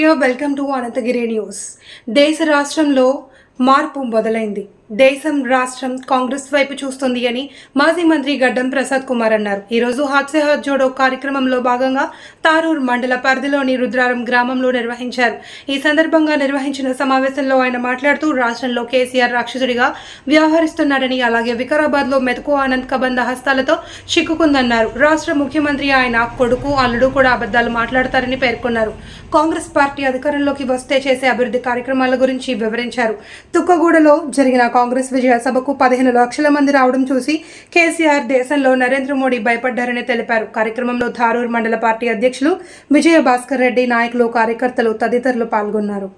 Dear welcome to Ananthagiri news దేశ రాష్ట్రంలో మార్పు మొదలైంది దేశం రాష్ట్రం కాంగ్రెస్ వైపు చూస్తుంది అని మాజీ మంత్రి గడ్డం ప్రసాద్ కుమార్ అన్నారు ఈరోజు హాత్సే హాత్ జోడో కార్యక్రమంలో భాగంగా తారూర్ మండల పరిధిలోని రుద్రారం గ్రామంలో నిర్వహించారు ఈ సందర్భంగా నిర్వహించిన సమావేశంలో ఆయన మాట్లాడుతూ రాష్ట్రంలో కేసీఆర్ రాక్షసుడిగా వ్యవహరిస్తున్నారని అలాగే వికారాబాద్ లో మెతుకు ఆనంద్ కబంధ హస్తాలతో చిక్కుకుందన్నారు రాష్ట్ర ముఖ్యమంత్రి ఆయన కొడుకు అల్లుడు కూడా అబద్ధాలు మాట్లాడతారని పేర్కొన్నారు కాంగ్రెస్ పార్టీ అధికారంలోకి వస్తే చేసే అభివృద్ధి కార్యక్రమాల గురించి వివరించారు తుక్కగూడలో జరిగిన కాంగ్రెస్ విజయ సభకు పదిహేను లక్షల మంది రావడం చూసి కేసీఆర్ దేశంలో నరేంద్ర మోడీ భయపడ్డారని తెలిపారు కార్యక్రమంలో ధారూర్ మండల పార్టీ అధ్యక్షులు విజయ భాస్కర్ రెడ్డి నాయకులు కార్యకర్తలు తదితరులు పాల్గొన్నారు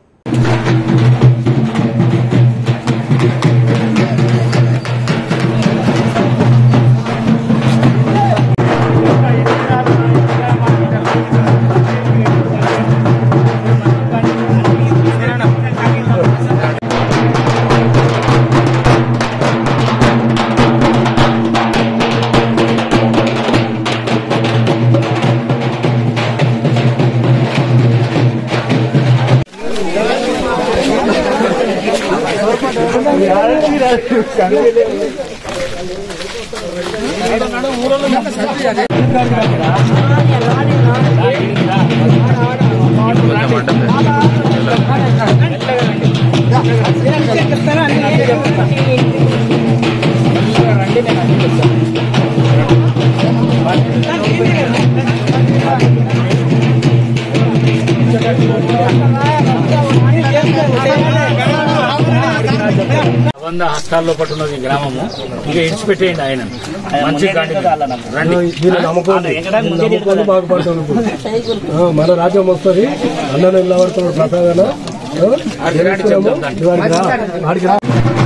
వంద హస్తాల్లో పట్టున్నది గ్రామము ఇక ఇడిచిపెట్టేయండి ఆయన మంచి గాంధీ రండి దీన్ని నమ్ముకోండి దీన్ని నమ్ముకొని బాగుపడతాం ఇప్పుడు ఆ, మన రాజ్యం వస్తుంది అన్న నిలబడుతున్నాడు ప్రసాదన ఆ, గెలుస్తున్నాము. వాడికి రా వాడికి రా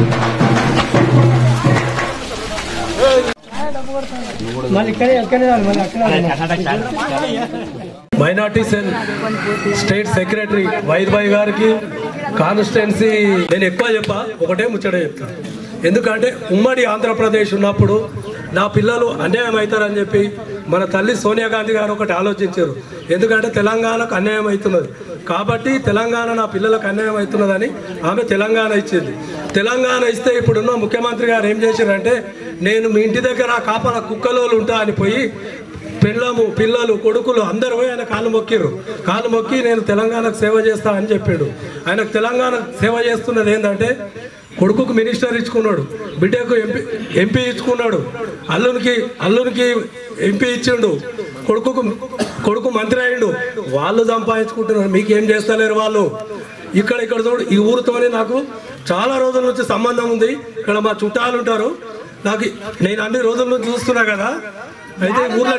minority cell state secretary Vaidyabai గారికి కాన్స్టిట్యున్సీ నేను ఎక్కువ చెప్పా ఒకటే ముచ్చట చెప్తాను ఎందుకంటే ఉమ్మడి ఆంధ్రప్రదేశ్ ఉన్నప్పుడు నా పిల్లలు అన్యాయం అవుతారని చెప్పి మన తల్లి సోనియా గాంధీ గారు ఒకటి ఆలోచించారు ఎందుకంటే తెలంగాణకు అన్యాయం అవుతున్నది కాబట్టి తెలంగాణ నా పిల్లలకు అన్యాయం అవుతున్నదని ఆమె తెలంగాణ ఇచ్చింది తెలంగాణ ఇస్తే ఇప్పుడున్న ముఖ్యమంత్రి గారు ఏం చేశారంటే నేను మీ ఇంటి దగ్గర కాపల కుక్కలోలు ఉంటా అని పోయి పిల్లము పిల్లలు కొడుకులు అందరూ పోయి ఆయన కాలు మొక్కిర్రు కాలు మొక్కి నేను తెలంగాణకు సేవ చేస్తా అని చెప్పాడు ఆయనకు తెలంగాణ సేవ చేస్తున్నది ఏంటంటే కొడుకుకు మినిస్టర్ ఇచ్చుకున్నాడు బిడ్డకు ఎంపీ ఎంపీ ఇచ్చుకున్నాడు అల్లునికి అల్లునికి ఎంపీ ఇచ్చిండు కొడుకుకు కొడుకు మంత్రి అయిండు వాళ్ళు సంపాదించుకుంటున్నారు మీకు ఏం చేస్తలేరు వాళ్ళు ఇక్కడ ఇక్కడ చూడు ఈ ఊరితోనే నాకు చాలా రోజుల నుంచి సంబంధం ఉంది ఇక్కడ మా చుట్టాలు ఉంటారు నాకు నేను అన్ని రోజుల నుంచి చూస్తున్నా కదా అయితే ఊర్లో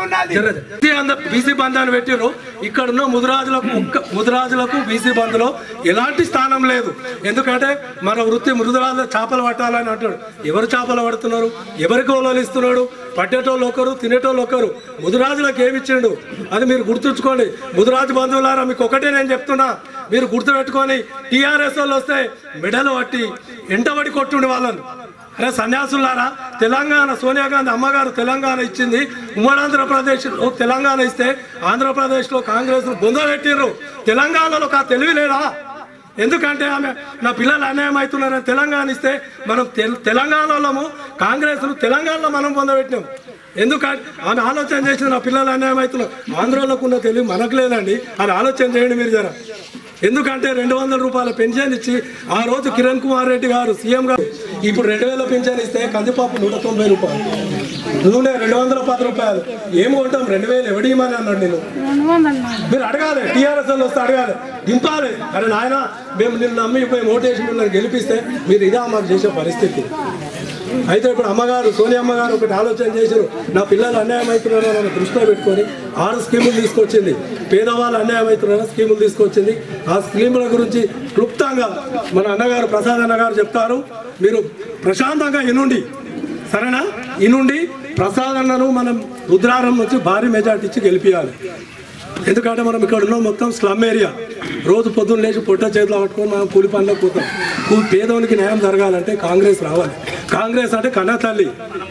బీసీ బంధాన్ని పెట్టిరు ఇక్కడ ఉన్న ముదిరాజులకు ఒక్క- ముదిరాజులకు బీసీ బంధులో ఎలాంటి స్థానం లేదు ఎందుకంటే మన వృత్తి మృదురాజుల చేపలు పట్టాలని అంటాడు ఎవరు చేపలు పడుతున్నారు ఎవరికి ఓలాలు ఇస్తున్నాడు పట్టేటోళ్ళు ఒకరు తినేటోళ్ళు ఒకరు ముదిరాజులకు ఏమి ఇచ్చిండు అది మీరు గుర్తుంచుకోండి ముదిరాజు బంధువులారా మీకు ఒకటే నేను చెప్తున్నా మీరు గుర్తుపెట్టుకొని టీఆర్ఎస్ వాళ్ళు వస్తే మెడలు పట్టి ఎంటబడి కొట్టుండి వాళ్ళని అరే సన్యాసులారా తెలంగాణ సోనియా గాంధీ అమ్మగారు తెలంగాణ ఇచ్చింది ఉమ్మడి ఆంధ్రప్రదేశ్ తెలంగాణ ఇస్తే ఆంధ్రప్రదేశ్లో కాంగ్రెస్ బొందబెట్టిర్రు తెలంగాణలో కా తెలివి లేదా ఎందుకంటే ఆమె నా పిల్లలు అన్యాయం అవుతున్నారని తెలంగాణ ఇస్తే మనం తెల్- తెలంగాణలోము కాంగ్రెస్ తెలంగాణలో మనం పొందబెట్టినాం ఎందుకంటే ఆమె ఆలోచన చేసిన నా పిల్లలు అన్యాయం అవుతున్నారు ఆంధ్రలోకి ఉన్న తెలివి మనకు లేదండి అని ఆలోచన చేయండి మీరు జర ఎందుకంటే రెండు వందల రూపాయల పెన్షన్ ఇచ్చి ఆ రోజు కిరణ్ కుమార్ రెడ్డి గారు సీఎం గారు ఇప్పుడు రెండు వేల పెన్షన్ ఇస్తే కందిపప్పు నూట తొంభై రూపాయలు నూనె రెండు వందల పది రూపాయలు ఏం కొంటాం రెండు వేలు ఎవడిమని అన్నాడు నేను మీరు అడగాలి టీఆర్ఎస్ వాళ్ళు వస్తే అడగాలి దింపాలి అరే నాయన మేము నిన్ను నమ్మి మేము ఓటేసి మిమ్మల్ని గెలిపిస్తే మీరు ఇదా మాకు చేసే పరిస్థితి అయితే ఇప్పుడు అమ్మగారు సోనియా అమ్మగారు ఒకటి ఆలోచన చేశారు నా పిల్లలు అన్యాయం అవుతున్నారో అని దృష్టిలో పెట్టుకొని ఆరు స్కీములు తీసుకొచ్చింది పేదవాళ్ళు అన్యాయం అవుతున్నారో స్కీములు తీసుకొచ్చింది ఆ స్కీముల గురించి క్లుప్తంగా మన అన్నగారు ప్రసాద్ అన్నగారు చెప్తారు మీరు ప్రశాంతంగా ఇనుండి సరేనా ఇనుండి ప్రసాద్ అన్నను మనం రుద్రారం నుంచి భారీ మెజార్టీ ఇచ్చి గెలిపించాలి ఎందుకంటే మనం ఇక్కడ ఉన్నాం మొత్తం స్లమ్ ఏరియా రోజు పొద్దున్న లేచి పొట్ట చేతిలో పట్టుకొని మనం కూలి పనులకు పోతాం కూ- పేదోనికి న్యాయం జరగాలంటే కాంగ్రెస్ రావాలి కాంగ్రెస్ అంటే కన్న తల్లి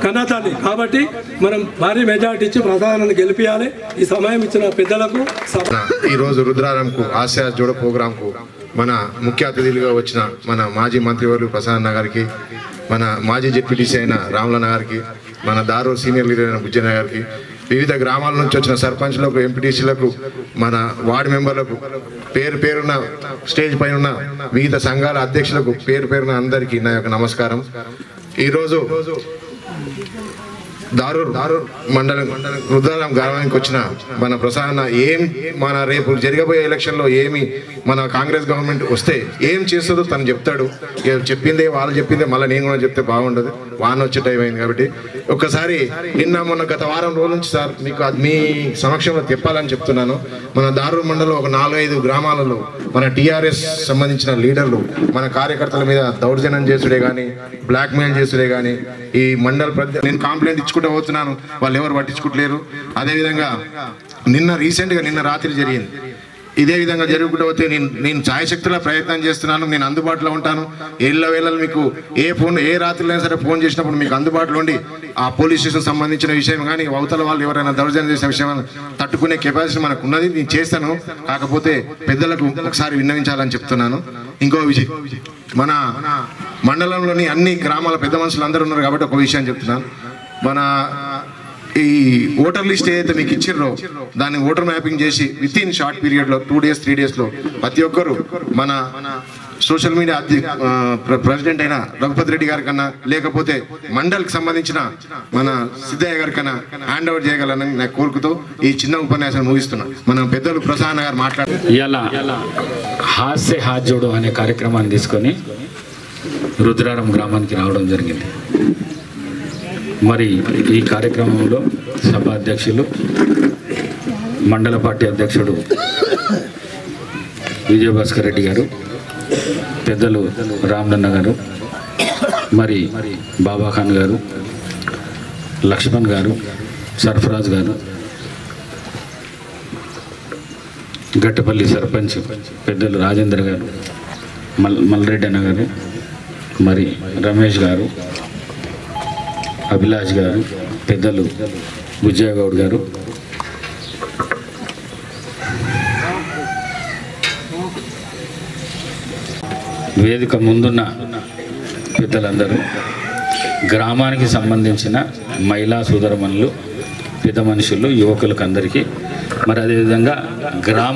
కన్నతల్లి కాబట్టి మనం భారీ మెజార్టీ ఇచ్చి ప్రధానాన్ని గెలిపించాలి ఈ సమయం ఇచ్చిన పెద్దలకు సభ ఈ రోజు రుద్రారంకు ఆసియా జోడ ప్రోగ్రాంకు మన ముఖ్య అతిథులుగా వచ్చిన మన మాజీ మంత్రివర్యులు ప్రసాద్ అన్న గారికి మన మాజీ జెడ్పీటీసీ అయిన రాములన్న గారికి మన దారో సీనియర్ లీడర్ అయిన బుజ్జన్న గారికి వివిధ గ్రామాల నుంచి వచ్చిన సర్పంచ్లకు ఎంపీటీసీలకు మన వార్డు మెంబర్లకు పేరు పేరున్న స్టేజ్ పైన ఉన్న వివిధ సంఘాల అధ్యక్షులకు పేరు పేరున అందరికీ నా యొక్క నమస్కారం ఈరోజు దారూర్ దారూర్ మండలం రుద్రారం గ్రామానికి వచ్చిన మన ప్రసాద్ ఏం మన రేపు జరగబోయే ఎలక్షన్ లో ఏమి మన కాంగ్రెస్ గవర్నమెంట్ వస్తే ఏం చేస్తుందో తను చెప్తాడు ఇక చెప్పిందే వాళ్ళు చెప్పిందే మళ్ళీ నేను కూడా చెప్తే బాగుండదు వాన వచ్చే టైం అయింది కాబట్టి ఒక్కసారి నిన్న మొన్న గత వారం రోజుల నుంచి సార్ మీకు అది మీ సమక్షంలో చెప్పాలని చెప్తున్నాను మన దారూర్ మండలం ఒక నాలుగైదు గ్రామాలలో మన టీఆర్ఎస్ సంబంధించిన లీడర్లు మన కార్యకర్తల మీద దౌర్జన్యం చేసుడే కానీ బ్లాక్ మెయిల్ చేసుడే కానీ ఈ మండల ప్రజ నేను కంప్లైంట్ ఇచ్చుకుంటూ పోతున్నాను వాళ్ళు ఎవరు పట్టించుకుంటలేరు అదేవిధంగా నిన్న రీసెంట్గా నిన్న రాత్రి జరిగింది ఇదే విధంగా జరుగుకుంటూ పోతే నేను నేను ఛాయశక్తిలో ప్రయత్నం చేస్తున్నాను నేను అందుబాటులో ఉంటాను ఏళ్ళ వేళలు మీకు ఏ ఫోన్ ఏ రాత్రిలో అయినా సరే ఫోన్ చేసినప్పుడు మీకు అందుబాటులో ఉండి ఆ పోలీస్ స్టేషన్ సంబంధించిన విషయం కానీ అవతల వాళ్ళు ఎవరైనా దౌర్జన్యం చేసిన విషయం తట్టుకునే కెపాసిటీ మనకు ఉన్నది నేను చేస్తాను కాకపోతే పెద్దలకు ఒకసారి విన్నవించాలని చెప్తున్నాను ఇంకో విషయం మన మండలంలోని అన్ని గ్రామాల పెద్ద మనుషులు అందరూ ఉన్నారు కాబట్టి ఒక విషయం చెప్తున్నాను మన ఈ ఓటర్ లిస్ట్ ఏదైతే మీకు ఇచ్చిర్రో దాన్ని ఓటర్ మ్యాపింగ్ చేసి విత్ ఇన్ షార్ట్ పీరియడ్ లో టూ డేస్ త్రీ డేస్ లో ప్రతి ఒక్కరు మన సోషల్ మీడియా ప్రెసిడెంట్ అయిన రఘుపతి రెడ్డి గారి కన్నా లేకపోతే మండల్కి సంబంధించిన మన సిద్ధయ్య గారి కన్నా హ్యాండ్ ఓవర్ చేయగలనని నాకు కోరుకుతూ ఈ చిన్న ఉపన్యాసం ముగిస్తున్నా మన పెద్దలు ప్రసాద్ గారు మాట్లాడు ఇవాళ హాస్య హాత్ జోడు అనే కార్యక్రమాన్ని తీసుకొని రుద్రారం గ్రామానికి రావడం జరిగింది మరి ఈ కార్యక్రమంలో సభ అధ్యక్షులు మండల పార్టీ అధ్యక్షుడు విజయభాస్కర్ రెడ్డి గారు పెద్దలు రామనన్న గారు మరి బాబా ఖాన్ గారు లక్ష్మణ్ గారు సర్ఫరాజ్ గారు గట్టపల్లి సర్పంచ్ పెద్దలు రాజేందర్ గారు మల్ మల్రెడ్డి అన్న గారు మరి రమేష్ గారు అభిలాష్ గారు పెద్దలు బుజ్జయ్య గౌడ్ గారు వేదిక ముందున్న పెద్దలందరూ గ్రామానికి సంబంధించిన మహిళా సోదరమణులు పెద్ద మనుషులు యువకులకు అందరికీ మరి అదేవిధంగా గ్రామ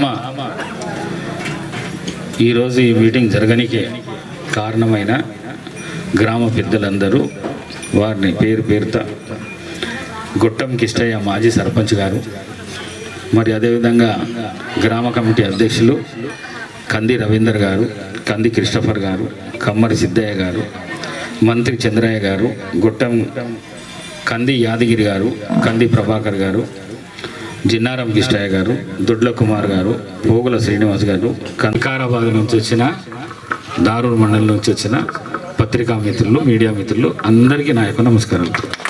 ఈరోజు ఈ మీటింగ్ జరగనికే కారణమైన గ్రామ పెద్దలందరూ వారిని పేరు పేరుతో గుట్టం కిష్టయ్య మాజీ సర్పంచ్ గారు మరి అదేవిధంగా గ్రామ కమిటీ అధ్యక్షులు కంది రవీందర్ గారు కంది క్రిస్టఫర్ గారు కమ్మరి సిద్ధయ్య గారు మంత్రి చంద్రయ్య గారు గుట్టం కంది యాదగిరి గారు కంది ప్రభాకర్ గారు జిన్నారం కిష్టయ్య గారు దొడ్ల కుమార్ గారు పోగుల శ్రీనివాస్ గారు కంకారాబాద్ నుంచి వచ్చిన దారూర్ మండలం నుంచి వచ్చిన పత్రికా మిత్రులు మీడియా మిత్రులు అందరికీ నా యొక్క నమస్కారం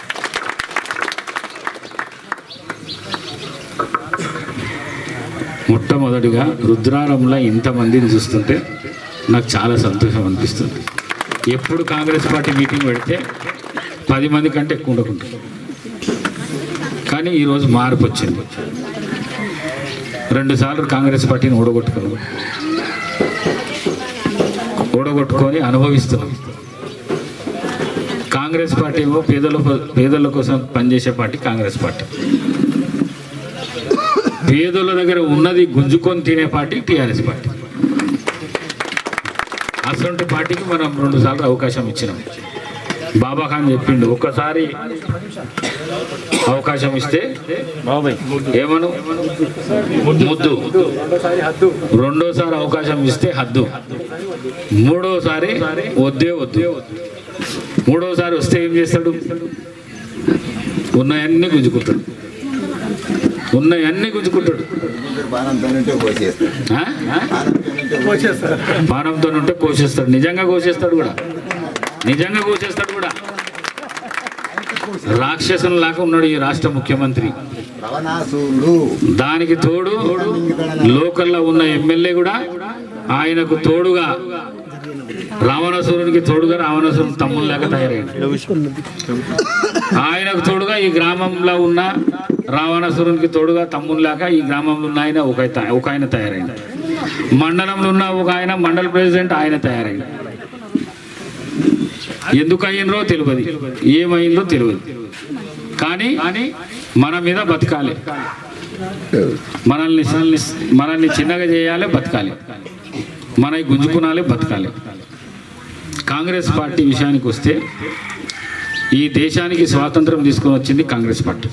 మొట్టమొదటిగా రుద్రారంలో ఇంతమందిని చూస్తుంటే నాకు చాలా సంతోషం అనిపిస్తుంది ఎప్పుడు కాంగ్రెస్ పార్టీ మీటింగ్ పెడితే పది మంది కంటే ఎక్కువ ఉండకుంటుంది కానీ ఈరోజు మార్పు వచ్చింది రెండుసార్లు కాంగ్రెస్ పార్టీని ఓడగొట్టుకున్నాం ఓడగొట్టుకొని అనుభవిస్తున్నాం కాంగ్రెస్ పార్టీ ఏమో పేదల పేదల కోసం పనిచేసే పార్టీ కాంగ్రెస్ పార్టీ పేదల దగ్గర ఉన్నది గుంజుకొని తినే పార్టీ టీఆర్ఎస్ పార్టీ అసలు పార్టీకి మనం రెండు సార్లు అవకాశం ఇచ్చినాం బాబా ఖాన్ చెప్పిండు ఒక్కసారి అవకాశం ఇస్తే ఏమను ముద్దు రెండోసారి అవకాశం ఇస్తే హద్దు మూడోసారి వద్దే వద్దు మూడోసారి వస్తే ఏం చేస్తాడు ఉన్నాయన్నీ గుంజుకుంటాడు ఉన్నాయన్నీ గుంజుకుంటాడు ఆ? ఆ? పానంతో ఉంటే కోసేస్తాడు నిజంగా కోసేస్తాడు కూడా నిజంగా కోసేస్తాడు కూడా రాక్షసుని లాగా ఉన్నాడు ఈ రాష్ట్ర ముఖ్యమంత్రి రవణాసురుడు దానికి తోడు లోకల్లో ఉన్న ఎమ్మెల్యే కూడా ఆయనకు తోడుగా రావణాసురునికి తోడుగా రావణాసురుని తమ్ముళ్ళగా తయారైంది ఆయనకు తోడుగా ఈ గ్రామంలో ఉన్న రావణాసురునికి తోడుగా తమ్ముళ్ళగా ఈ గ్రామంలో ఉన్న ఆయన ఒక ఆయన- ఒక ఆయన తయారైంది మండలంలో ఉన్న ఒక ఆయన మండల ప్రెసిడెంట్ ఆయన తయారైంది ఎందుకు అయ్యిందో తెలియదు ఏమైందో తెలియదు కానీ మన మీద బతకాలి మనల్ని మనల్ని చిన్నగా చేయాలి బతకాలి మనవి గుంజుకునాలి బతకాలి కాంగ్రెస్ పార్టీ విషయానికి వస్తే ఈ దేశానికి స్వాతంత్రం తీసుకొని వచ్చింది కాంగ్రెస్ పార్టీ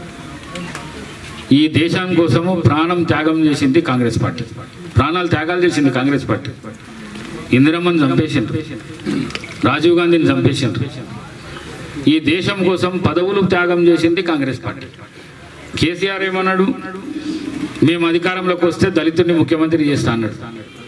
ఈ దేశం కోసము ప్రాణం త్యాగం చేసింది కాంగ్రెస్ పార్టీ ప్రాణాలు త్యాగాలు చేసింది కాంగ్రెస్ పార్టీ ఇందిరమ్మని చంపేసిండ్రు రాజీవ్ గాంధీని చంపేసిండ్రు ఈ దేశం కోసం పదవులు త్యాగం చేసింది కాంగ్రెస్ పార్టీ కేసీఆర్ ఏమన్నాడు మేము అధికారంలోకి వస్తే దళితుడిని ముఖ్యమంత్రి చేస్తా అన్నాడు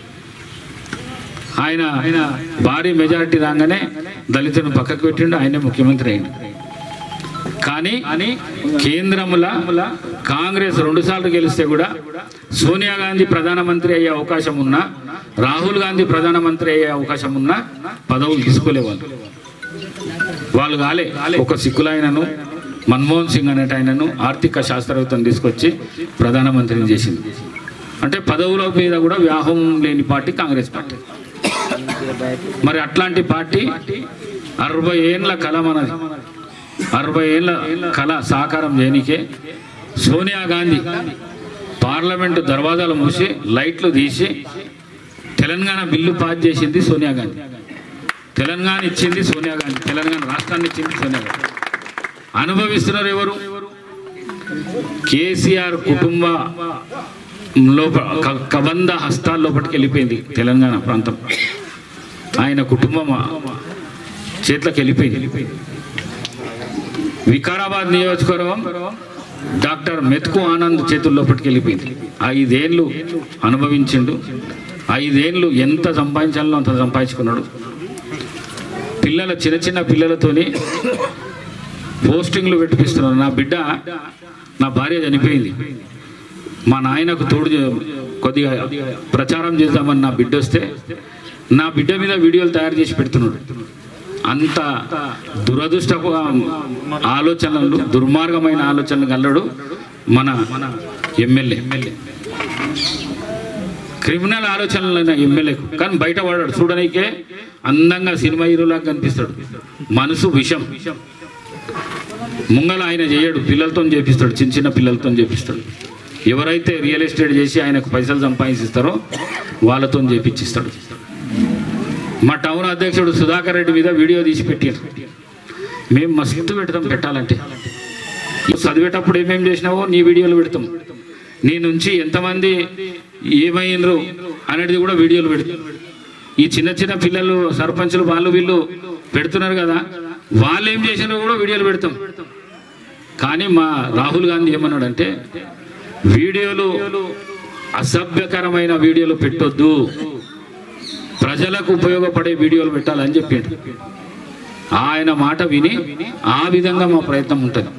ఆయన ఆయన భారీ మెజారిటీ రాగానే దళితులను పక్కకు పెట్టిండు ఆయనే ముఖ్యమంత్రి అయిండు కానీ కేంద్రంలో కాంగ్రెస్ రెండు సార్లు గెలిస్తే కూడా సోనియా గాంధీ ప్రధానమంత్రి అయ్యే అవకాశం ఉన్నా రాహుల్ గాంధీ ప్రధానమంత్రి అయ్యే అవకాశం ఉన్నా పదవులు తీసుకోలేవాళ్ళు వాళ్ళు కాలే ఒక సిక్కులైనను మన్మోహన్ సింగ్ అనేట ఆయనను ఆర్థిక శాస్త్రవేత్తను తీసుకొచ్చి ప్రధానమంత్రిని చేసింది అంటే పదవుల మీద కూడా వ్యాహం లేని పార్టీ కాంగ్రెస్ పార్టీ మరి అట్లాంటి పార్టీ అరవై ఏళ్ళ కళ మనది అరవై ఏళ్ళ కళ సాకారం చేయనికే సోనియా గాంధీ పార్లమెంటు దర్వాజాలు మూసి లైట్లు తీసి తెలంగాణ బిల్లు పాస్ చేసింది సోనియా గాంధీ తెలంగాణ ఇచ్చింది సోనియా గాంధీ తెలంగాణ రాష్ట్రాన్ని ఇచ్చింది సోనియా గాంధీ అనుభవిస్తున్నారు ఎవరు కేసీఆర్ కుటుంబ లోప క- కబంధ హస్తాల లోపలికి వెళ్ళిపోయింది తెలంగాణ ప్రాంతం ఆయన కుటుంబం చేతిలోకి వెళ్ళిపోయింది వికారాబాద్ నియోజకవర్గం డాక్టర్ మెతుకు ఆనంద్ చేతుల్లోపటికి వెళ్ళిపోయింది ఐదేళ్ళు అనుభవించిండు ఐదేళ్ళు ఎంత సంపాదించాలో అంత సంపాదించుకున్నాడు పిల్లల చిన్న చిన్న పిల్లలతోని పోస్టింగ్లు పెట్టిపిస్తున్నారు నా బిడ్డ నా భార్య చనిపోయింది మా నాయనకు తోడు చే- కొద్దిగా ప్రచారం చేద్దామని నా బిడ్డ వస్తే నా బిడ్డ మీద వీడియోలు తయారు చేసి పెడుతున్నాడు అంత దురదృష్టపు ఆలోచనలు దుర్మార్గమైన ఆలోచనలు గల్లడు మన ఎమ్మెల్యే క్రిమినల్ ఆలోచనలైన ఎమ్మెల్యేకు కానీ బయట పడాడు చూడనికే అందంగా సినిమా హీరోలాగా కనిపిస్తాడు మనసు విషం ముంగల ఆయన చేయడు పిల్లలతో చేపిస్తాడు చిన్న చిన్న పిల్లలతో చేపిస్తాడు ఎవరైతే రియల్ ఎస్టేట్ చేసి ఆయనకు పైసలు సంపాదిస్తారో వాళ్ళతో చేపించిస్తాడు మా టౌన్ అధ్యక్షుడు సుధాకర్ రెడ్డి మీద వీడియో తీసి పెట్టారు మేము మస్తు పెడతాం పెట్టాలంటే నువ్వు చదివేటప్పుడు ఏమేం చేసినావో నీ వీడియోలు పెడతాం నీ నుంచి ఎంతమంది ఏమైనరు అనేది కూడా వీడియోలు పెడతాం ఈ చిన్న చిన్న పిల్లలు సర్పంచులు వాళ్ళు వీళ్ళు పెడుతున్నారు కదా వాళ్ళు ఏం చేసినారో కూడా వీడియోలు పెడతాం కానీ మా రాహుల్ గాంధీ ఏమన్నాడంటే వీడియోలు అసభ్యకరమైన వీడియోలు పెట్టొద్దు ప్రజలకు ఉపయోగపడే వీడియోలు పెట్టాలని చెప్పిండు ఆయన మాట విని ఆ విధంగా మా ప్రయత్నం ఉంటుంది